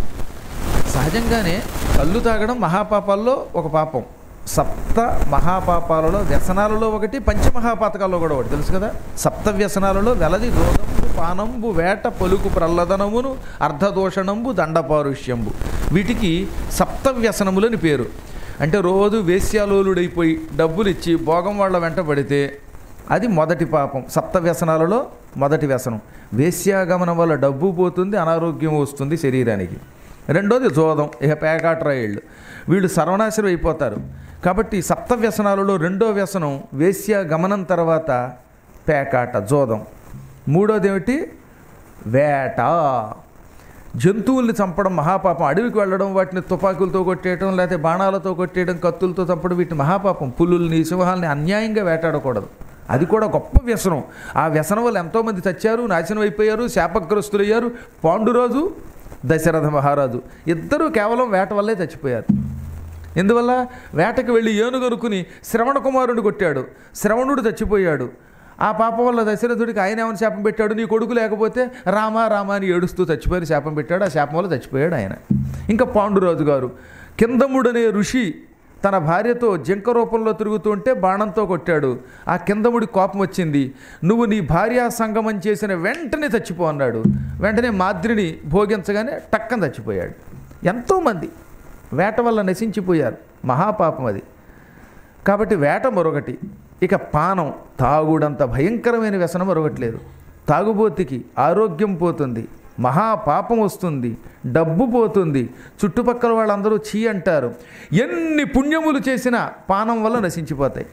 సహజంగానే కళ్ళు తాగడం మహాపాపాల్లో ఒక పాపం సప్త మహాపాపాలలో వ్యసనాలలో ఒకటి పంచమహాపాతకాల్లో కూడా ఒకటి తెలుసు కదా సప్త వ్యసనాలలో వెలది రోదంబు పానంబు వేట పలుకు ప్రల్లదనమును అర్ధదోషణంబు దండపారుష్యంబు వీటికి సప్త వ్యసనములని పేరు అంటే రోజు వేశ్యాలోలుడైపోయి డబ్బులు ఇచ్చి భోగం వాళ్ళ వెంట పడితే అది మొదటి పాపం సప్త వ్యసనాలలో మొదటి వ్యసనం వేశ్యాగమనం వల్ల డబ్బు పోతుంది అనారోగ్యం వస్తుంది శరీరానికి రెండోది జోదం ఇక పేకాట్రాయిళ్ళు వీళ్ళు సర్వనాశనం అయిపోతారు కాబట్టి సప్త వ్యసనాలలో రెండో వ్యసనం వేశ్య గమనం తర్వాత పేకాట జోదం మూడోది ఏమిటి వేట జంతువుల్ని చంపడం మహాపాపం అడవికి వెళ్ళడం వాటిని తుపాకులతో కొట్టేయడం లేకపోతే బాణాలతో కొట్టేయడం కత్తులతో చంపడం వీటిని మహాపాపం పులుల్ని సింహాలని అన్యాయంగా వేటాడకూడదు అది కూడా గొప్ప వ్యసనం ఆ వ్యసనం వల్ల ఎంతోమంది చచ్చారు నాశనం అయిపోయారు శాపగ్రస్తులయ్యారు పాండురాజు దశరథ మహారాజు ఇద్దరూ కేవలం వేట వల్లే చచ్చిపోయారు ఎందువల్ల వేటకు వెళ్ళి ఏనుగనుకుని శ్రవణ కుమారుడు కొట్టాడు శ్రవణుడు చచ్చిపోయాడు ఆ పాపం వల్ల దశరథుడికి ఆయన ఏమైనా శాపం పెట్టాడు నీ కొడుకు లేకపోతే రామా రామా అని ఏడుస్తూ చచ్చిపోయి శాపం పెట్టాడు ఆ శాపం వల్ల చచ్చిపోయాడు ఆయన ఇంకా పాండురాజు గారు కిందముడనే ఋషి తన భార్యతో జింక రూపంలో తిరుగుతుంటే బాణంతో కొట్టాడు ఆ కిందముడి కోపం వచ్చింది నువ్వు నీ భార్యా సంగమం చేసిన వెంటనే చచ్చిపో అన్నాడు వెంటనే మాద్రిని భోగించగానే టక్కన చచ్చిపోయాడు ఎంతోమంది వేట వల్ల నశించిపోయారు మహాపాపం అది కాబట్టి వేట మరొకటి ఇక పానం తాగుడంత భయంకరమైన వ్యసనం మరొకట్లేదు తాగుబోతికి ఆరోగ్యం పోతుంది మహాపాపం వస్తుంది డబ్బు పోతుంది చుట్టుపక్కల వాళ్ళందరూ చీ అంటారు ఎన్ని పుణ్యములు చేసినా పానం వల్ల నశించిపోతాయి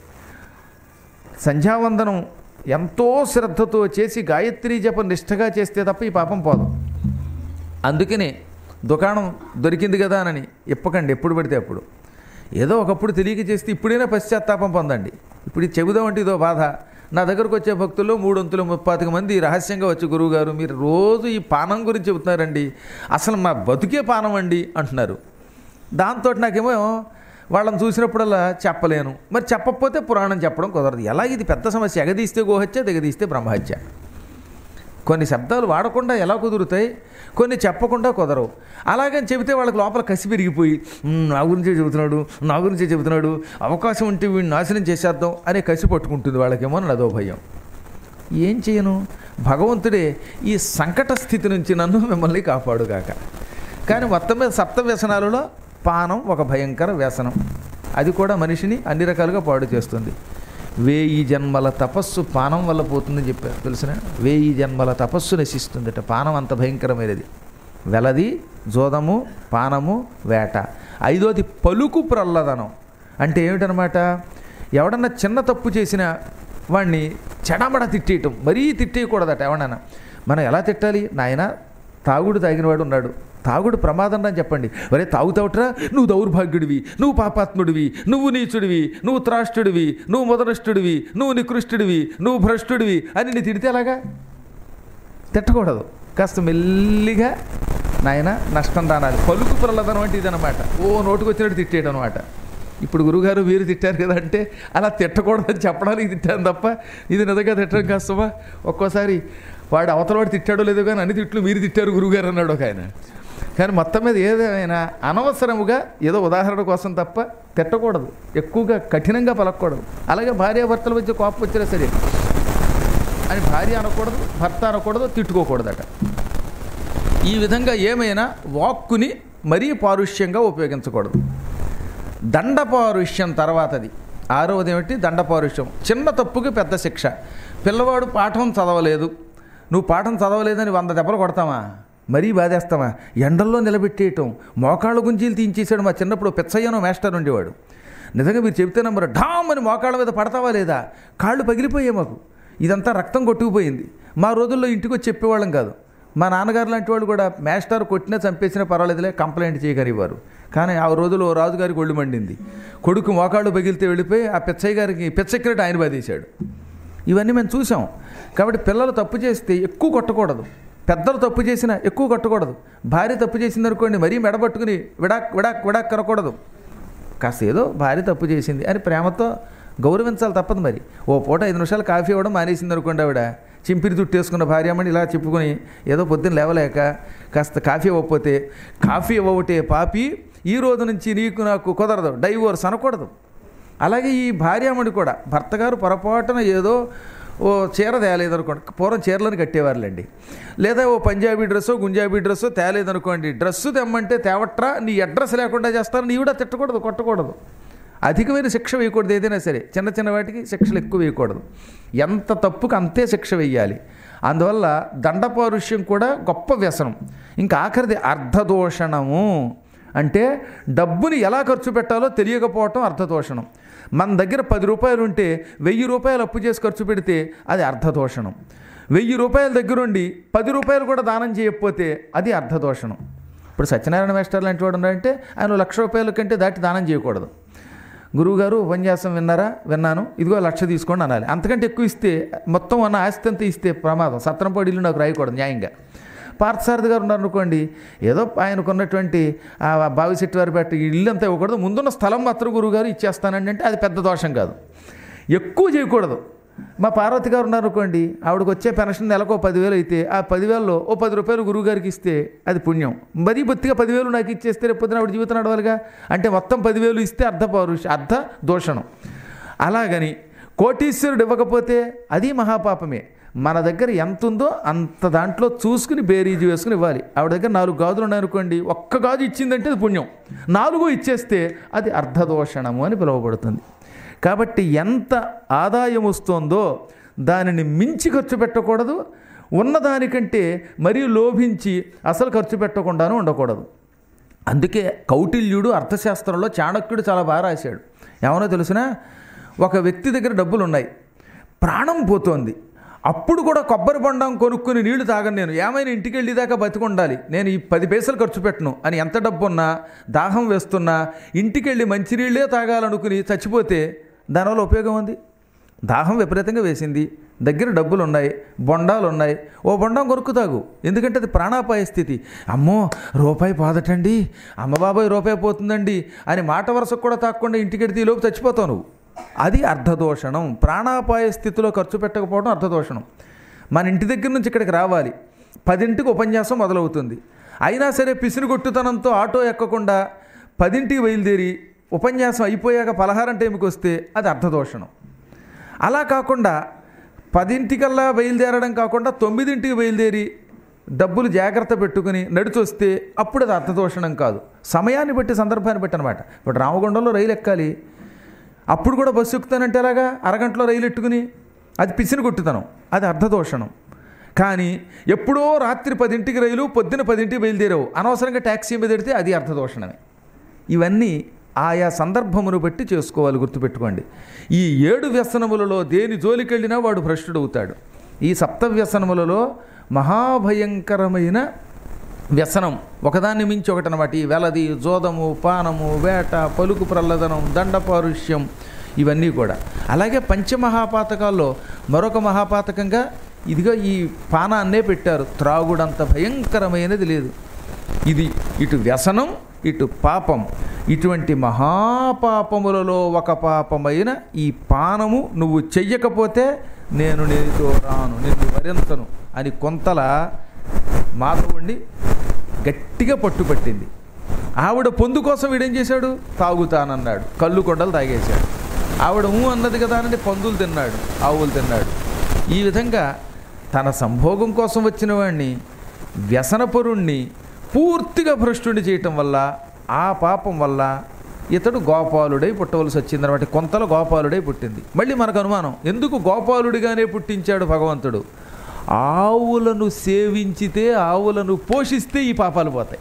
సంధ్యావందనం ఎంతో శ్రద్ధతో చేసి గాయత్రీ జపం నిష్ఠగా చేస్తే తప్ప ఈ పాపం పోదు అందుకనే దుకాణం దొరికింది కదా అని ఇప్పకండి ఎప్పుడు పడితే అప్పుడు ఏదో ఒకప్పుడు తెలియక చేస్తే ఇప్పుడైనా పశ్చాత్తాపం పొందండి ఇప్పుడు ఇది చెబుదామంటే ఇదో బాధ నా దగ్గరకు వచ్చే భక్తుల్లో మూడొంతులు ముప్పాతిక మంది రహస్యంగా వచ్చి గురువుగారు మీరు రోజు ఈ పానం గురించి చెబుతున్నారండి అసలు మా బతుకే పానం అండి అంటున్నారు దాంతో నాకేమో వాళ్ళని చూసినప్పుడల్లా చెప్పలేను మరి చెప్పకపోతే పురాణం చెప్పడం కుదరదు ఎలా ఇది పెద్ద సమస్య ఎగదీస్తే గోహత్య దిగదీస్తే బ్రహ్మహత్య కొన్ని శబ్దాలు వాడకుండా ఎలా కుదురుతాయి కొన్ని చెప్పకుండా కుదరవు అలాగని చెబితే వాళ్ళకి లోపల కసి పెరిగిపోయి "ఉమ్, నా గురించే చెబుతున్నాడు నా గురించే చెబుతున్నాడు అవకాశం ఉంటే వీడిని నాశనం చేసేద్దాం అనే కసి పట్టుకుంటుంది వాళ్ళకేమో అని అదో భయం ఏం చేయను భగవంతుడే ఈ సంకట స్థితి నుంచి నన్ను మిమ్మల్ని కాపాడుగాక కానీ మొత్తం మీద సప్త వ్యసనాలలో పానం ఒక భయంకర వ్యసనం అది కూడా మనిషిని అన్ని రకాలుగా పాడు చేస్తుంది వేయి జన్మల తపస్సు పానం వల్ల పోతుందని చెప్పారు తెలిసిన వేయి జన్మల తపస్సు నశిస్తుందట పానం అంత భయంకరమైనది వెలది జోదము పానము వేట ఐదోది పలుకు ప్రల్లదనం అంటే ఏమిటనమాట ఎవడన్నా చిన్న తప్పు చేసినా వాడిని చెడమడ తిట్టేయటం మరీ తిట్టేయకూడదట ఎవడన్నా మనం ఎలా తిట్టాలి నాయన తాగుడు తాగినవాడు ఉన్నాడు తాగుడు ప్రమాదం అని చెప్పండి ఒరే తాగుతావుట్రా నువ్వు దౌర్భాగ్యుడివి నువ్వు పాపాత్ముడివి నువ్వు నీచుడివి నువ్వు త్రాష్టుడివి నువ్వు మొదనష్టుడివి నువ్వు నికృష్టుడివి నువ్వు భ్రష్టుడివి అని నీ తిడితే ఎలాగా తిట్టకూడదు కాస్త మెల్లిగా నాయన నష్టం రానాలి పలుకు ప్రలదనం అంటే ఇదనమాట ఓ నోటుకు వచ్చినట్టు తిట్టేయడం అనమాట ఇప్పుడు గురుగారు మీరు తిట్టారు కదా అంటే అలా తిట్టకూడదని చెప్పడానికి తిట్టాను తప్ప ఇది నిజంగా తిట్టడం కష్టమా ఒక్కోసారి వాడు అవతలవాడు తిట్టాడో లేదో కానీ అన్ని తిట్లు మీరు తిట్టారు గురుగారు అన్నాడు ఒక ఆయన కానీ మొత్తం మీద ఏదైనా అనవసరముగా ఏదో ఉదాహరణ కోసం తప్ప తిట్టకూడదు ఎక్కువగా కఠినంగా పలకూడదు అలాగే భార్యాభర్తల మధ్య కోపం వచ్చినా సరే అని భార్య అనకూడదు భర్త అనకూడదు తిట్టుకోకూడదట ఈ విధంగా ఏమైనా వాక్కుని మరీ పారుష్యంగా ఉపయోగించకూడదు దండపారుష్యం తర్వాతది ఆరవది ఏమిటి దండపారుష్యం చిన్న తప్పుకి పెద్ద శిక్ష పిల్లవాడు పాఠం చదవలేదు నువ్వు పాఠం చదవలేదని వంద దెబ్బలు కొడతామా మరీ బాధేస్తామా ఎండల్లో నిలబెట్టేయటం మోకాళ్ళ గుంజీలు తీయించేసాడు మా చిన్నప్పుడు పిచ్చయ్యనో మాస్టర్ ఉండేవాడు నిజంగా మీరు చెబితే నంబర్ ఢామ్ అని మోకాళ్ళ మీద పడతావా లేదా కాళ్ళు పగిలిపోయాయి మాకు ఇదంతా రక్తం కొట్టుకుపోయింది మా రోజుల్లో ఇంటికి వచ్చి చెప్పేవాళ్ళం కాదు మా నాన్నగారు లాంటి వాళ్ళు కూడా మాస్టర్ కొట్టినా చంపేసినా పర్వాలేదులే కంప్లైంట్ చేయగలిగేవారు కానీ ఆ రోజులో ఓ రాజుగారికి ఒళ్ళు మండింది కొడుకు మోకాళ్ళు పగిలితే వెళ్ళిపోయి ఆ పిచ్చయ్య గారికి పిచ్చక్రెట్ ఆయన బాధేశాడు ఇవన్నీ మేము చూసాం కాబట్టి పిల్లలు తప్పు చేస్తే ఎక్కువ కొట్టకూడదు పెద్దలు తప్పు చేసినా ఎక్కువ కొట్టకూడదు భార్య తప్పు చేసింది అనుకోండి మరీ మెడబట్టుకుని విడాక్ విడాక్ విడాక్ కరకూడదు కాస్త ఏదో భార్య తప్పు చేసింది అని ప్రేమతో గౌరవించాలి తప్పదు మరి ఓ పూట ఐదు నిమిషాలు కాఫీ ఇవ్వడం మానేసింది అనుకోండి ఆవిడ చింపిరి చుట్టేసుకున్న భార్యమని ఇలా చెప్పుకొని ఏదో పొద్దున్న లేవలేక కాస్త కాఫీ ఇవ్వకపోతే కాఫీ ఇవ్వబట్టే పాపి ఈ రోజు నుంచి నీకు నాకు కుదరదు డైవోర్స్ అనకూడదు అలాగే ఈ భార్యామణి కూడా భర్త గారు పొరపాటున ఏదో ఓ చీర తేలేదనుకోండి పూర్వం చీరలను కట్టేవారులేండి లేదా ఓ పంజాబీ డ్రెస్సో గుంజాబీ డ్రెస్సో తేలేదనుకోండి డ్రెస్సు తెమ్మంటే తేవట్రా నీ అడ్రస్ లేకుండా చేస్తారు నీ కూడా తిట్టకూడదు కొట్టకూడదు అధికమైన శిక్ష వేయకూడదు ఏదైనా సరే చిన్న చిన్న వాటికి శిక్షలు ఎక్కువ వేయకూడదు ఎంత తప్పుకు అంతే శిక్ష వేయాలి అందువల్ల దండపారుష్యం కూడా గొప్ప వ్యసనం ఇంకా ఆఖరిది అర్ధదోషణము అంటే డబ్బుని ఎలా ఖర్చు పెట్టాలో తెలియకపోవటం అర్ధదోషణం మన దగ్గర పది రూపాయలు ఉంటే వెయ్యి రూపాయలు అప్పు చేసి ఖర్చు పెడితే అది అర్ధదోషణం వెయ్యి రూపాయల దగ్గరుండి పది రూపాయలు కూడా దానం చేయకపోతే అది అర్ధదోషణం ఇప్పుడు సత్యనారాయణ మాస్టర్ లాంటి వాడు ఉన్నాడంటే ఆయన లక్ష రూపాయల కంటే దాటి దానం చేయకూడదు గురువుగారు ఉపన్యాసం విన్నారా విన్నాను ఇదిగో లక్ష తీసుకోండి అనాలి అంతకంటే ఎక్కువ ఇస్తే మొత్తం ఉన్న ఆస్తి అంతా ఇస్తే ప్రమాదం సత్రంపాడు ఇల్లు నాకు రాయకూడదు న్యాయంగా పార్థసారథి గారు ఉన్నారు అనుకోండి ఏదో ఆయనకున్నటువంటి ఆ బావిశెట్టి వారి పెట్టి ఇల్లు అంతా ఇవ్వకూడదు ముందున్న స్థలం మాత్రం గురువుగారు ఇచ్చేస్తానండి అంటే అది పెద్ద దోషం కాదు ఎక్కువ చేయకూడదు మా పార్వతి గారు ఉన్నారు అనుకోండి ఆవిడకి వచ్చే పెన్షన్ నెలకు పదివేలు అయితే ఆ పదివేలలో ఓ పది రూపాయలు గురువుగారికి ఇస్తే అది పుణ్యం మరీ బొత్తిగా పదివేలు నాకు ఇచ్చేస్తే రేపు పొద్దున ఆవిడ జీవితం నడవాలిగా అంటే మొత్తం పదివేలు ఇస్తే అర్ధ పౌరుష అర్ధ దోషణం అలాగని కోటీశ్వరుడు ఇవ్వకపోతే అది మహాపాపమే మన దగ్గర ఎంత ఉందో అంత దాంట్లో చూసుకుని బేరీజు వేసుకుని ఇవ్వాలి ఆవిడ దగ్గర నాలుగు గాజులు ఉన్నాయనుకోండి ఒక్క గాజు ఇచ్చిందంటే అది పుణ్యం నాలుగు ఇచ్చేస్తే అది అర్ధదోషణము అని పిలువబడుతుంది కాబట్టి ఎంత ఆదాయం వస్తుందో దానిని మించి ఖర్చు పెట్టకూడదు ఉన్నదానికంటే మరీ లోభించి అసలు ఖర్చు పెట్టకుండాను ఉండకూడదు అందుకే కౌటిల్యుడు అర్థశాస్త్రంలో చాణక్యుడు చాలా బాగా రాశాడు ఏమనో తెలిసినా ఒక వ్యక్తి దగ్గర డబ్బులు ఉన్నాయి ప్రాణం పోతోంది అప్పుడు కూడా కొబ్బరి బొండం కొనుక్కుని నీళ్లు తాగను నేను ఏమైనా ఇంటికి వెళ్ళేదాకా బతికుండాలి నేను ఈ పది పైసలు ఖర్చు పెట్టను అని ఎంత డబ్బు ఉన్నా దాహం వేస్తున్నా ఇంటికి వెళ్ళి మంచినీళ్ళే తాగాలనుకుని చచ్చిపోతే దానివల్ల ఉపయోగం ఉంది దాహం విపరీతంగా వేసింది దగ్గర డబ్బులు ఉన్నాయి బొండాలు ఉన్నాయి ఓ బొండం కొనుక్కు తాగు ఎందుకంటే అది ప్రాణాపాయ స్థితి అమ్మో రూపాయి పోదటండి అమ్మ బాబాయ్ రూపాయి పోతుందండి అని మాట వరుసకు కూడా తాకుండా ఇంటికెడితే ఈ లోపు చచ్చిపోతావు నువ్వు అది అర్ధదోషణం ప్రాణాపాయ స్థితిలో ఖర్చు పెట్టకపోవడం అర్ధదోషణం మన ఇంటి దగ్గర నుంచి ఇక్కడికి రావాలి పదింటికి ఉపన్యాసం మొదలవుతుంది అయినా సరే పిసిని కొట్టుతనంతో ఆటో ఎక్కకుండా పదింటికి బయలుదేరి ఉపన్యాసం అయిపోయాక పలహారం టైంకి వస్తే అది అర్ధదోషణం అలా కాకుండా పదింటికల్లా బయలుదేరడం కాకుండా తొమ్మిదింటికి బయలుదేరి డబ్బులు జాగ్రత్త పెట్టుకుని నడిచొస్తే అప్పుడు అది అర్థదోషణం కాదు సమయాన్ని బట్టి సందర్భాన్ని బట్టి అనమాట ఇప్పుడు రామగుండంలో రైలు ఎక్కాలి అప్పుడు కూడా బస్సు ఎక్కుతానంటే ఎలాగా అరగంటలో రైలు ఎట్టుకుని అది పిసిని కొట్టుతనం అది అర్ధదోషణం కానీ ఎప్పుడో రాత్రి పదింటికి రైలు పొద్దున పదింటికి బయలుదేరావు అనవసరంగా ట్యాక్సీ మీద ఎడితే అది అర్ధదోషణమే ఇవన్నీ ఆయా సందర్భమును బట్టి చేసుకోవాలి గుర్తుపెట్టుకోండి ఈ ఏడు వ్యసనములలో దేని జోలికెళ్ళినా వాడు భ్రష్టుడవుతాడు ఈ సప్త వ్యసనములలో మహాభయంకరమైన వ్యసనం ఒకదాన్ని మించి ఒకటనమాట ఈ వెలది జోదము పానము వేట పలుకు ప్రల్లదనం దండపారుష్యం ఇవన్నీ కూడా అలాగే పంచమహాపాతకాల్లో మరొక మహాపాతకంగా ఇదిగో ఈ పానాన్నే పెట్టారు త్రాగుడంత భయంకరమైనది లేదు ఇది ఇటు వ్యసనం ఇటు పాపం ఇటువంటి మహాపాపములలో ఒక పాపమైన ఈ పానము నువ్వు చెయ్యకపోతే నేను నీతో రాను నిన్ను వరించను అని కొంతల మాధవుణ్ణి గట్టిగా పట్టుపట్టింది ఆవిడ పొందు కోసం వీడేం చేశాడు తాగుతానన్నాడు కళ్ళు కొండలు తాగేశాడు ఆవిడ ఊ అన్నది కదా అని పందులు తిన్నాడు ఆవులు తిన్నాడు ఈ విధంగా తన సంభోగం కోసం వచ్చిన వాడిని వ్యసనపరుణ్ణి పూర్తిగా భ్రష్టుని చేయటం వల్ల ఆ పాపం వల్ల ఇతడు గోపాలుడై పుట్టవలసి వచ్చిందనమాట కొంతలో గోపాలుడై పుట్టింది మళ్ళీ మనకు అనుమానం ఎందుకు గోపాలుడిగానే పుట్టించాడు భగవంతుడు ఆవులను సేవించితే ఆవులను పోషిస్తే ఈ పాపాలు పోతాయి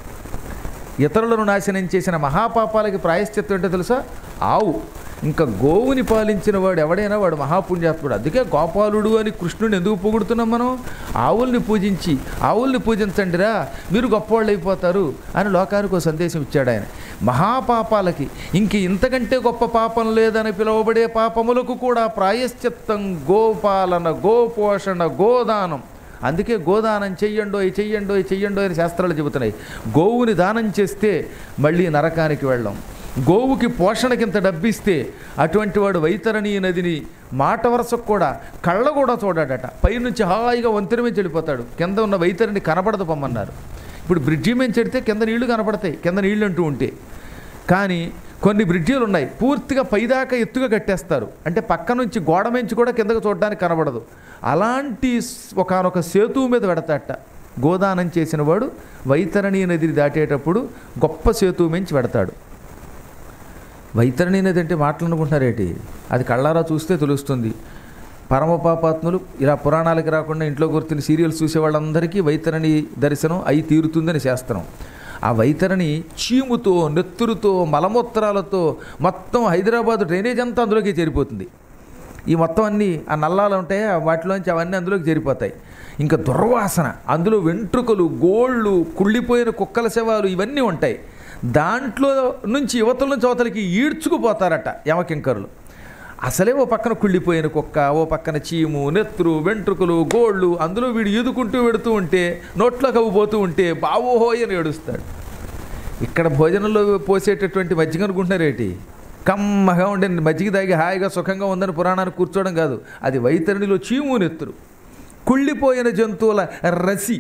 ఇతరులను నాశనం చేసిన మహాపాపాలకి ప్రాయశ్చిత్తం ఏంటో తెలుసా ఆవు ఇంకా గోవుని పాలించిన వాడు ఎవడైనా వాడు మహాపుణ్యాత్ముడు అందుకే గోపాలుడు అని కృష్ణుని ఎందుకు పొగుడుతున్నాం మనం ఆవుల్ని పూజించి ఆవుల్ని పూజించండిరా మీరు గొప్పవాళ్ళు అయిపోతారు అని లోకానికి ఒక సందేశం ఇచ్చాడు ఆయన మహాపాపాలకి ఇంక ఇంతకంటే గొప్ప పాపం లేదని పిలువబడే పాపములకు కూడా ప్రాయశ్చిత్తం గోపాలన గోపోషణ గోదానం అందుకే గోదానం చెయ్యండో చెయ్యండో చెయ్యండో అని శాస్త్రాలు చెబుతున్నాయి గోవుని దానం చేస్తే మళ్ళీ నరకానికి వెళ్ళం గోవుకి పోషణకింత డబ్బిస్తే అటువంటి వాడు వైతరణి నదిని మాట వరసకు కూడా కళ్ళ కూడా చూడాడట పైనుంచి హాయిగా వంతెన మీద చెడిపోతాడు కింద ఉన్న వైతరిని కనపడదు పొమ్మన్నారు ఇప్పుడు బ్రిడ్జి మీద చెడితే కింద నీళ్లు కనపడతాయి కింద నీళ్లు అంటూ ఉంటే కానీ కొన్ని బ్రిడ్జీలు ఉన్నాయి పూర్తిగా పైదాకా ఎత్తుగా కట్టేస్తారు అంటే పక్క నుంచి గోడ నుంచి కూడా కిందకు చూడడానికి కనబడదు అలాంటి ఒకనొక సేతువు మీద పెడతాట గోదానం చేసిన వాడు వైతరణి నదిని దాటేటప్పుడు గొప్ప సేతువు మించి పెడతాడు వైతరణి నది అంటే మాటలు అనుకుంటున్నారేటి అది కళ్ళారా చూస్తే తెలుస్తుంది పరమ పాపాత్ములు ఇలా పురాణాలకి రాకుండా ఇంట్లో గుర్తున్న సీరియల్స్ చూసే వాళ్ళందరికీ వైతరణి దర్శనం అయి తీరుతుందని శాస్త్రం ఆ వైతరణి చీముతో నెత్తురుతో మలమూత్రాలతో మొత్తం హైదరాబాద్ డ్రైనేజ్ అంతా అందులోకి చేరిపోతుంది ఈ మొత్తం అన్నీ ఆ నల్లాలు ఉంటాయి ఆ వాటిలోంచి అవన్నీ అందులోకి చేరిపోతాయి ఇంకా దుర్వాసన అందులో వెంట్రుకలు గోళ్ళు కుళ్ళిపోయిన కుక్కల శవాలు ఇవన్నీ ఉంటాయి దాంట్లో నుంచి యువతల నుంచి అవతలకి ఈడ్చుకుపోతారట యమకింకరులు అసలే ఓ పక్కన కుళ్ళిపోయిన కుక్క ఓ పక్కన చీము నెత్తురు వెంట్రుకలు గోళ్ళు అందులో వీడు ఈదుకుంటూ వెడుతూ ఉంటే నోట్లో కవ్వు పోతూ ఉంటే బావోహోయ్ అని ఏడుస్తాడు ఇక్కడ భోజనంలో పోసేటటువంటి మజ్జిగ అనుకుంటున్నారేటి కమ్మగా ఉండే మజ్జిగ తాగి హాయిగా సుఖంగా ఉందని పురాణానికి కూర్చోవడం కాదు అది వైతరణిలో చీము నెత్తురు కుళ్ళిపోయిన జంతువుల రసి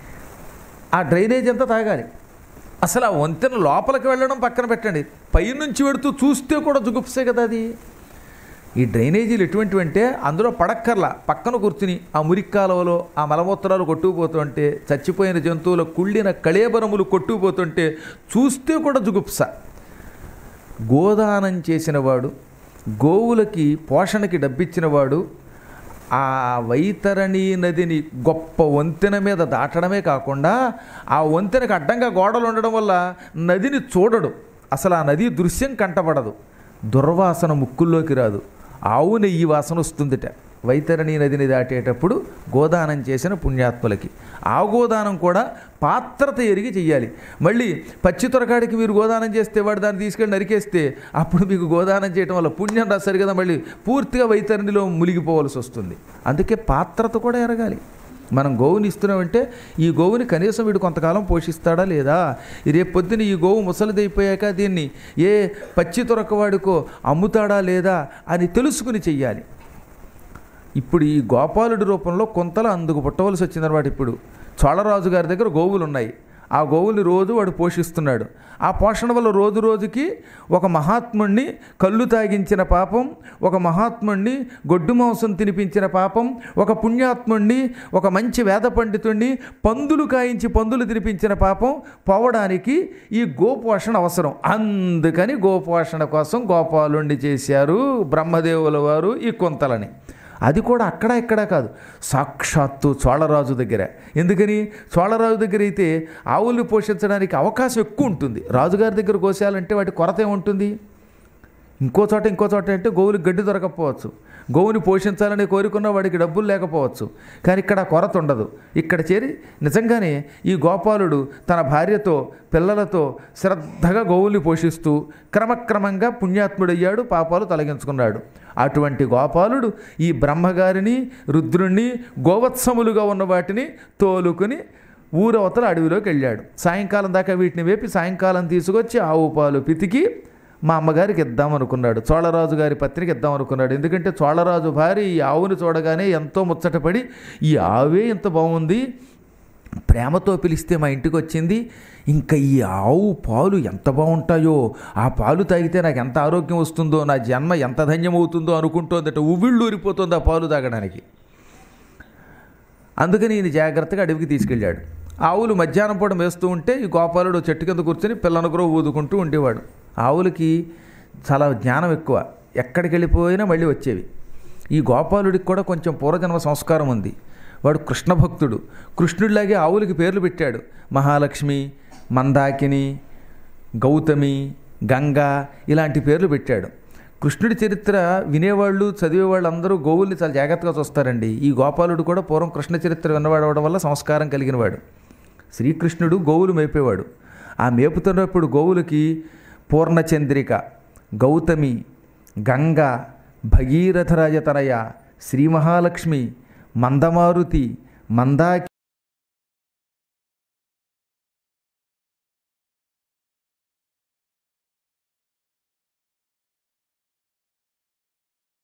ఆ డ్రైనేజ్ అంతా తాగాలి అసలు ఆ వంతెన లోపలికి వెళ్ళడం పక్కన పెట్టండి పైనుంచి వెడుతూ చూస్తే కూడా జుగుప్సే కదా అది ఈ డ్రైనేజీలు ఎటువంటివి అంటే అందులో పడక్కర్లా పక్కన కూర్చుని ఆ మురిక్కాలవలో ఆ మలమూత్రాలు కొట్టుకుపోతుంటే చచ్చిపోయిన జంతువుల కుళ్ళిన కళేబరములు కొట్టుకుపోతుంటే చూస్తే కూడా జుగుప్స గోదానం చేసినవాడు గోవులకి పోషణకి డబ్బిచ్చినవాడు ఆ వైతరణి నదిని గొప్ప వంతెన మీద దాటడమే కాకుండా ఆ వంతెనకు అడ్డంగా గోడలు ఉండడం వల్ల నదిని చూడడు అసలు ఆ నది దృశ్యం కంటపడదు దుర్వాసన ముక్కుల్లోకి రాదు ఆవు నెయ్యి వాసన వస్తుందిట వైతరణి నదిని దాటేటప్పుడు గోదానం చేసిన పుణ్యాత్ములకి ఆ గోదానం కూడా పాత్రత ఎరిగి చెయ్యాలి మళ్ళీ పచ్చి తొరకాడికి మీరు గోదానం చేస్తే వాడు దాన్ని తీసుకెళ్ళి నరికేస్తే అప్పుడు మీకు గోదానం చేయడం వల్ల పుణ్యం రాస్తారు కదా మళ్ళీ పూర్తిగా వైతరణిలో మునిగిపోవలసి వస్తుంది అందుకే పాత్రత కూడా ఎరగాలి మనం గోవుని ఇస్తున్నామంటే ఈ గోవుని కనీసం వీడు కొంతకాలం పోషిస్తాడా లేదా ఈ రేపు పొద్దున ఈ గోవు ముసలిదైపోయాక దీన్ని ఏ పచ్చి తొరకవాడికో అమ్ముతాడా లేదా అని తెలుసుకుని చెయ్యాలి ఇప్పుడు ఈ గోపాలుడి రూపంలో కొంతలో అందుకు పుట్టవలసి వచ్చిందనమాట ఇప్పుడు చోళరాజు గారి దగ్గర గోవులు ఉన్నాయి ఆ గోవుల్ని రోజు వాడు పోషిస్తున్నాడు ఆ పోషణ వల్ల రోజు రోజుకి ఒక మహాత్ముణ్ణి కళ్ళు తాగించిన పాపం ఒక మహాత్ముణ్ణి గొడ్డు మాంసం తినిపించిన పాపం ఒక పుణ్యాత్ముణ్ణి ఒక మంచి వేద పండితుణ్ణి పందులు కాయించి పందులు తినిపించిన పాపం పోవడానికి ఈ గోపోషణ అవసరం అందుకని గోపోషణ కోసం గోపాలుణ్ణి చేశారు బ్రహ్మదేవుల వారు ఈ కొంతలని అది కూడా అక్కడ ఇక్కడ కాదు సాక్షాత్తు చోళరాజు దగ్గర ఎందుకని చోళరాజు దగ్గర అయితే ఆవుల్ని పోషించడానికి అవకాశం ఎక్కువ ఉంటుంది రాజుగారి దగ్గర కోసేయాలంటే వాటి కొరత ఏముంటుంది ఇంకో చోట ఇంకో చోట అంటే గోవులకు గడ్డి దొరకకపోవచ్చు గోవుని పోషించాలని కోరుకున్న వాడికి డబ్బులు లేకపోవచ్చు కానీ ఇక్కడ ఆ కొరత ఉండదు ఇక్కడ చేరి నిజంగానే ఈ గోపాలుడు తన భార్యతో పిల్లలతో శ్రద్ధగా గోవుల్ని పోషిస్తూ క్రమక్రమంగా పుణ్యాత్ముడయ్యాడు పాపాలు తొలగించుకున్నాడు అటువంటి గోపాలుడు ఈ బ్రహ్మగారిని రుద్రుణ్ణి గోవత్సములుగా ఉన్న వాటిని తోలుకుని ఊరవతల అడవిలోకి వెళ్ళాడు సాయంకాలం దాకా వీటిని వేపి సాయంకాలం తీసుకొచ్చి ఆవు పాలు పితికి మా అమ్మగారికి ఇద్దాం అనుకున్నాడు చోళరాజు గారి పత్నికి ఇద్దాం అనుకున్నాడు ఎందుకంటే చోళరాజు భార్య ఈ ఆవుని చూడగానే ఎంతో ముచ్చటపడి ఈ ఆవే ఎంత బాగుంది ప్రేమతో పిలిస్తే మా ఇంటికి వచ్చింది ఇంకా ఈ ఆవు పాలు ఎంత బాగుంటాయో ఆ పాలు తాగితే నాకు ఎంత ఆరోగ్యం వస్తుందో నా జన్మ ఎంత ధన్యమవుతుందో అనుకుంటోందట ఉవ్విళ్ళు ఊరిపోతుంది ఆ పాలు తాగడానికి అందుకని ఈయన జాగ్రత్తగా అడవికి తీసుకెళ్ళాడు ఆవులు మధ్యాహ్నం పూట మేస్తూ ఉంటే ఈ గోపాలుడు చెట్టు కింద కూర్చొని పిల్లనకురో ఊదుకుంటూ ఉండేవాడు ఆవులకి చాలా జ్ఞానం ఎక్కువ ఎక్కడికి వెళ్ళిపోయినా మళ్ళీ వచ్చేవి ఈ గోపాలుడికి కూడా కొంచెం పూర్వజన్మ సంస్కారం ఉంది వాడు కృష్ణ భక్తుడు కృష్ణుడిలాగే ఆవులకి పేర్లు పెట్టాడు మహాలక్ష్మి మందాకిని గౌతమి గంగ ఇలాంటి పేర్లు పెట్టాడు కృష్ణుడి చరిత్ర వినేవాళ్ళు చదివేవాళ్ళు అందరూ గోవుల్ని చాలా జాగ్రత్తగా చూస్తారండి ఈ గోపాలుడు కూడా పూర్వం కృష్ణ చరిత్ర విన్నవాడు అవడం వల్ల సంస్కారం కలిగినవాడు శ్రీకృష్ణుడు గోవులు మేపేవాడు ఆ మేపుతున్నప్పుడు గోవులకి పూర్ణచంద్రిక గౌతమి గంగ భగీరథరాజతనయ శ్రీ మహాలక్ష్మి మందమారుతి మందాకి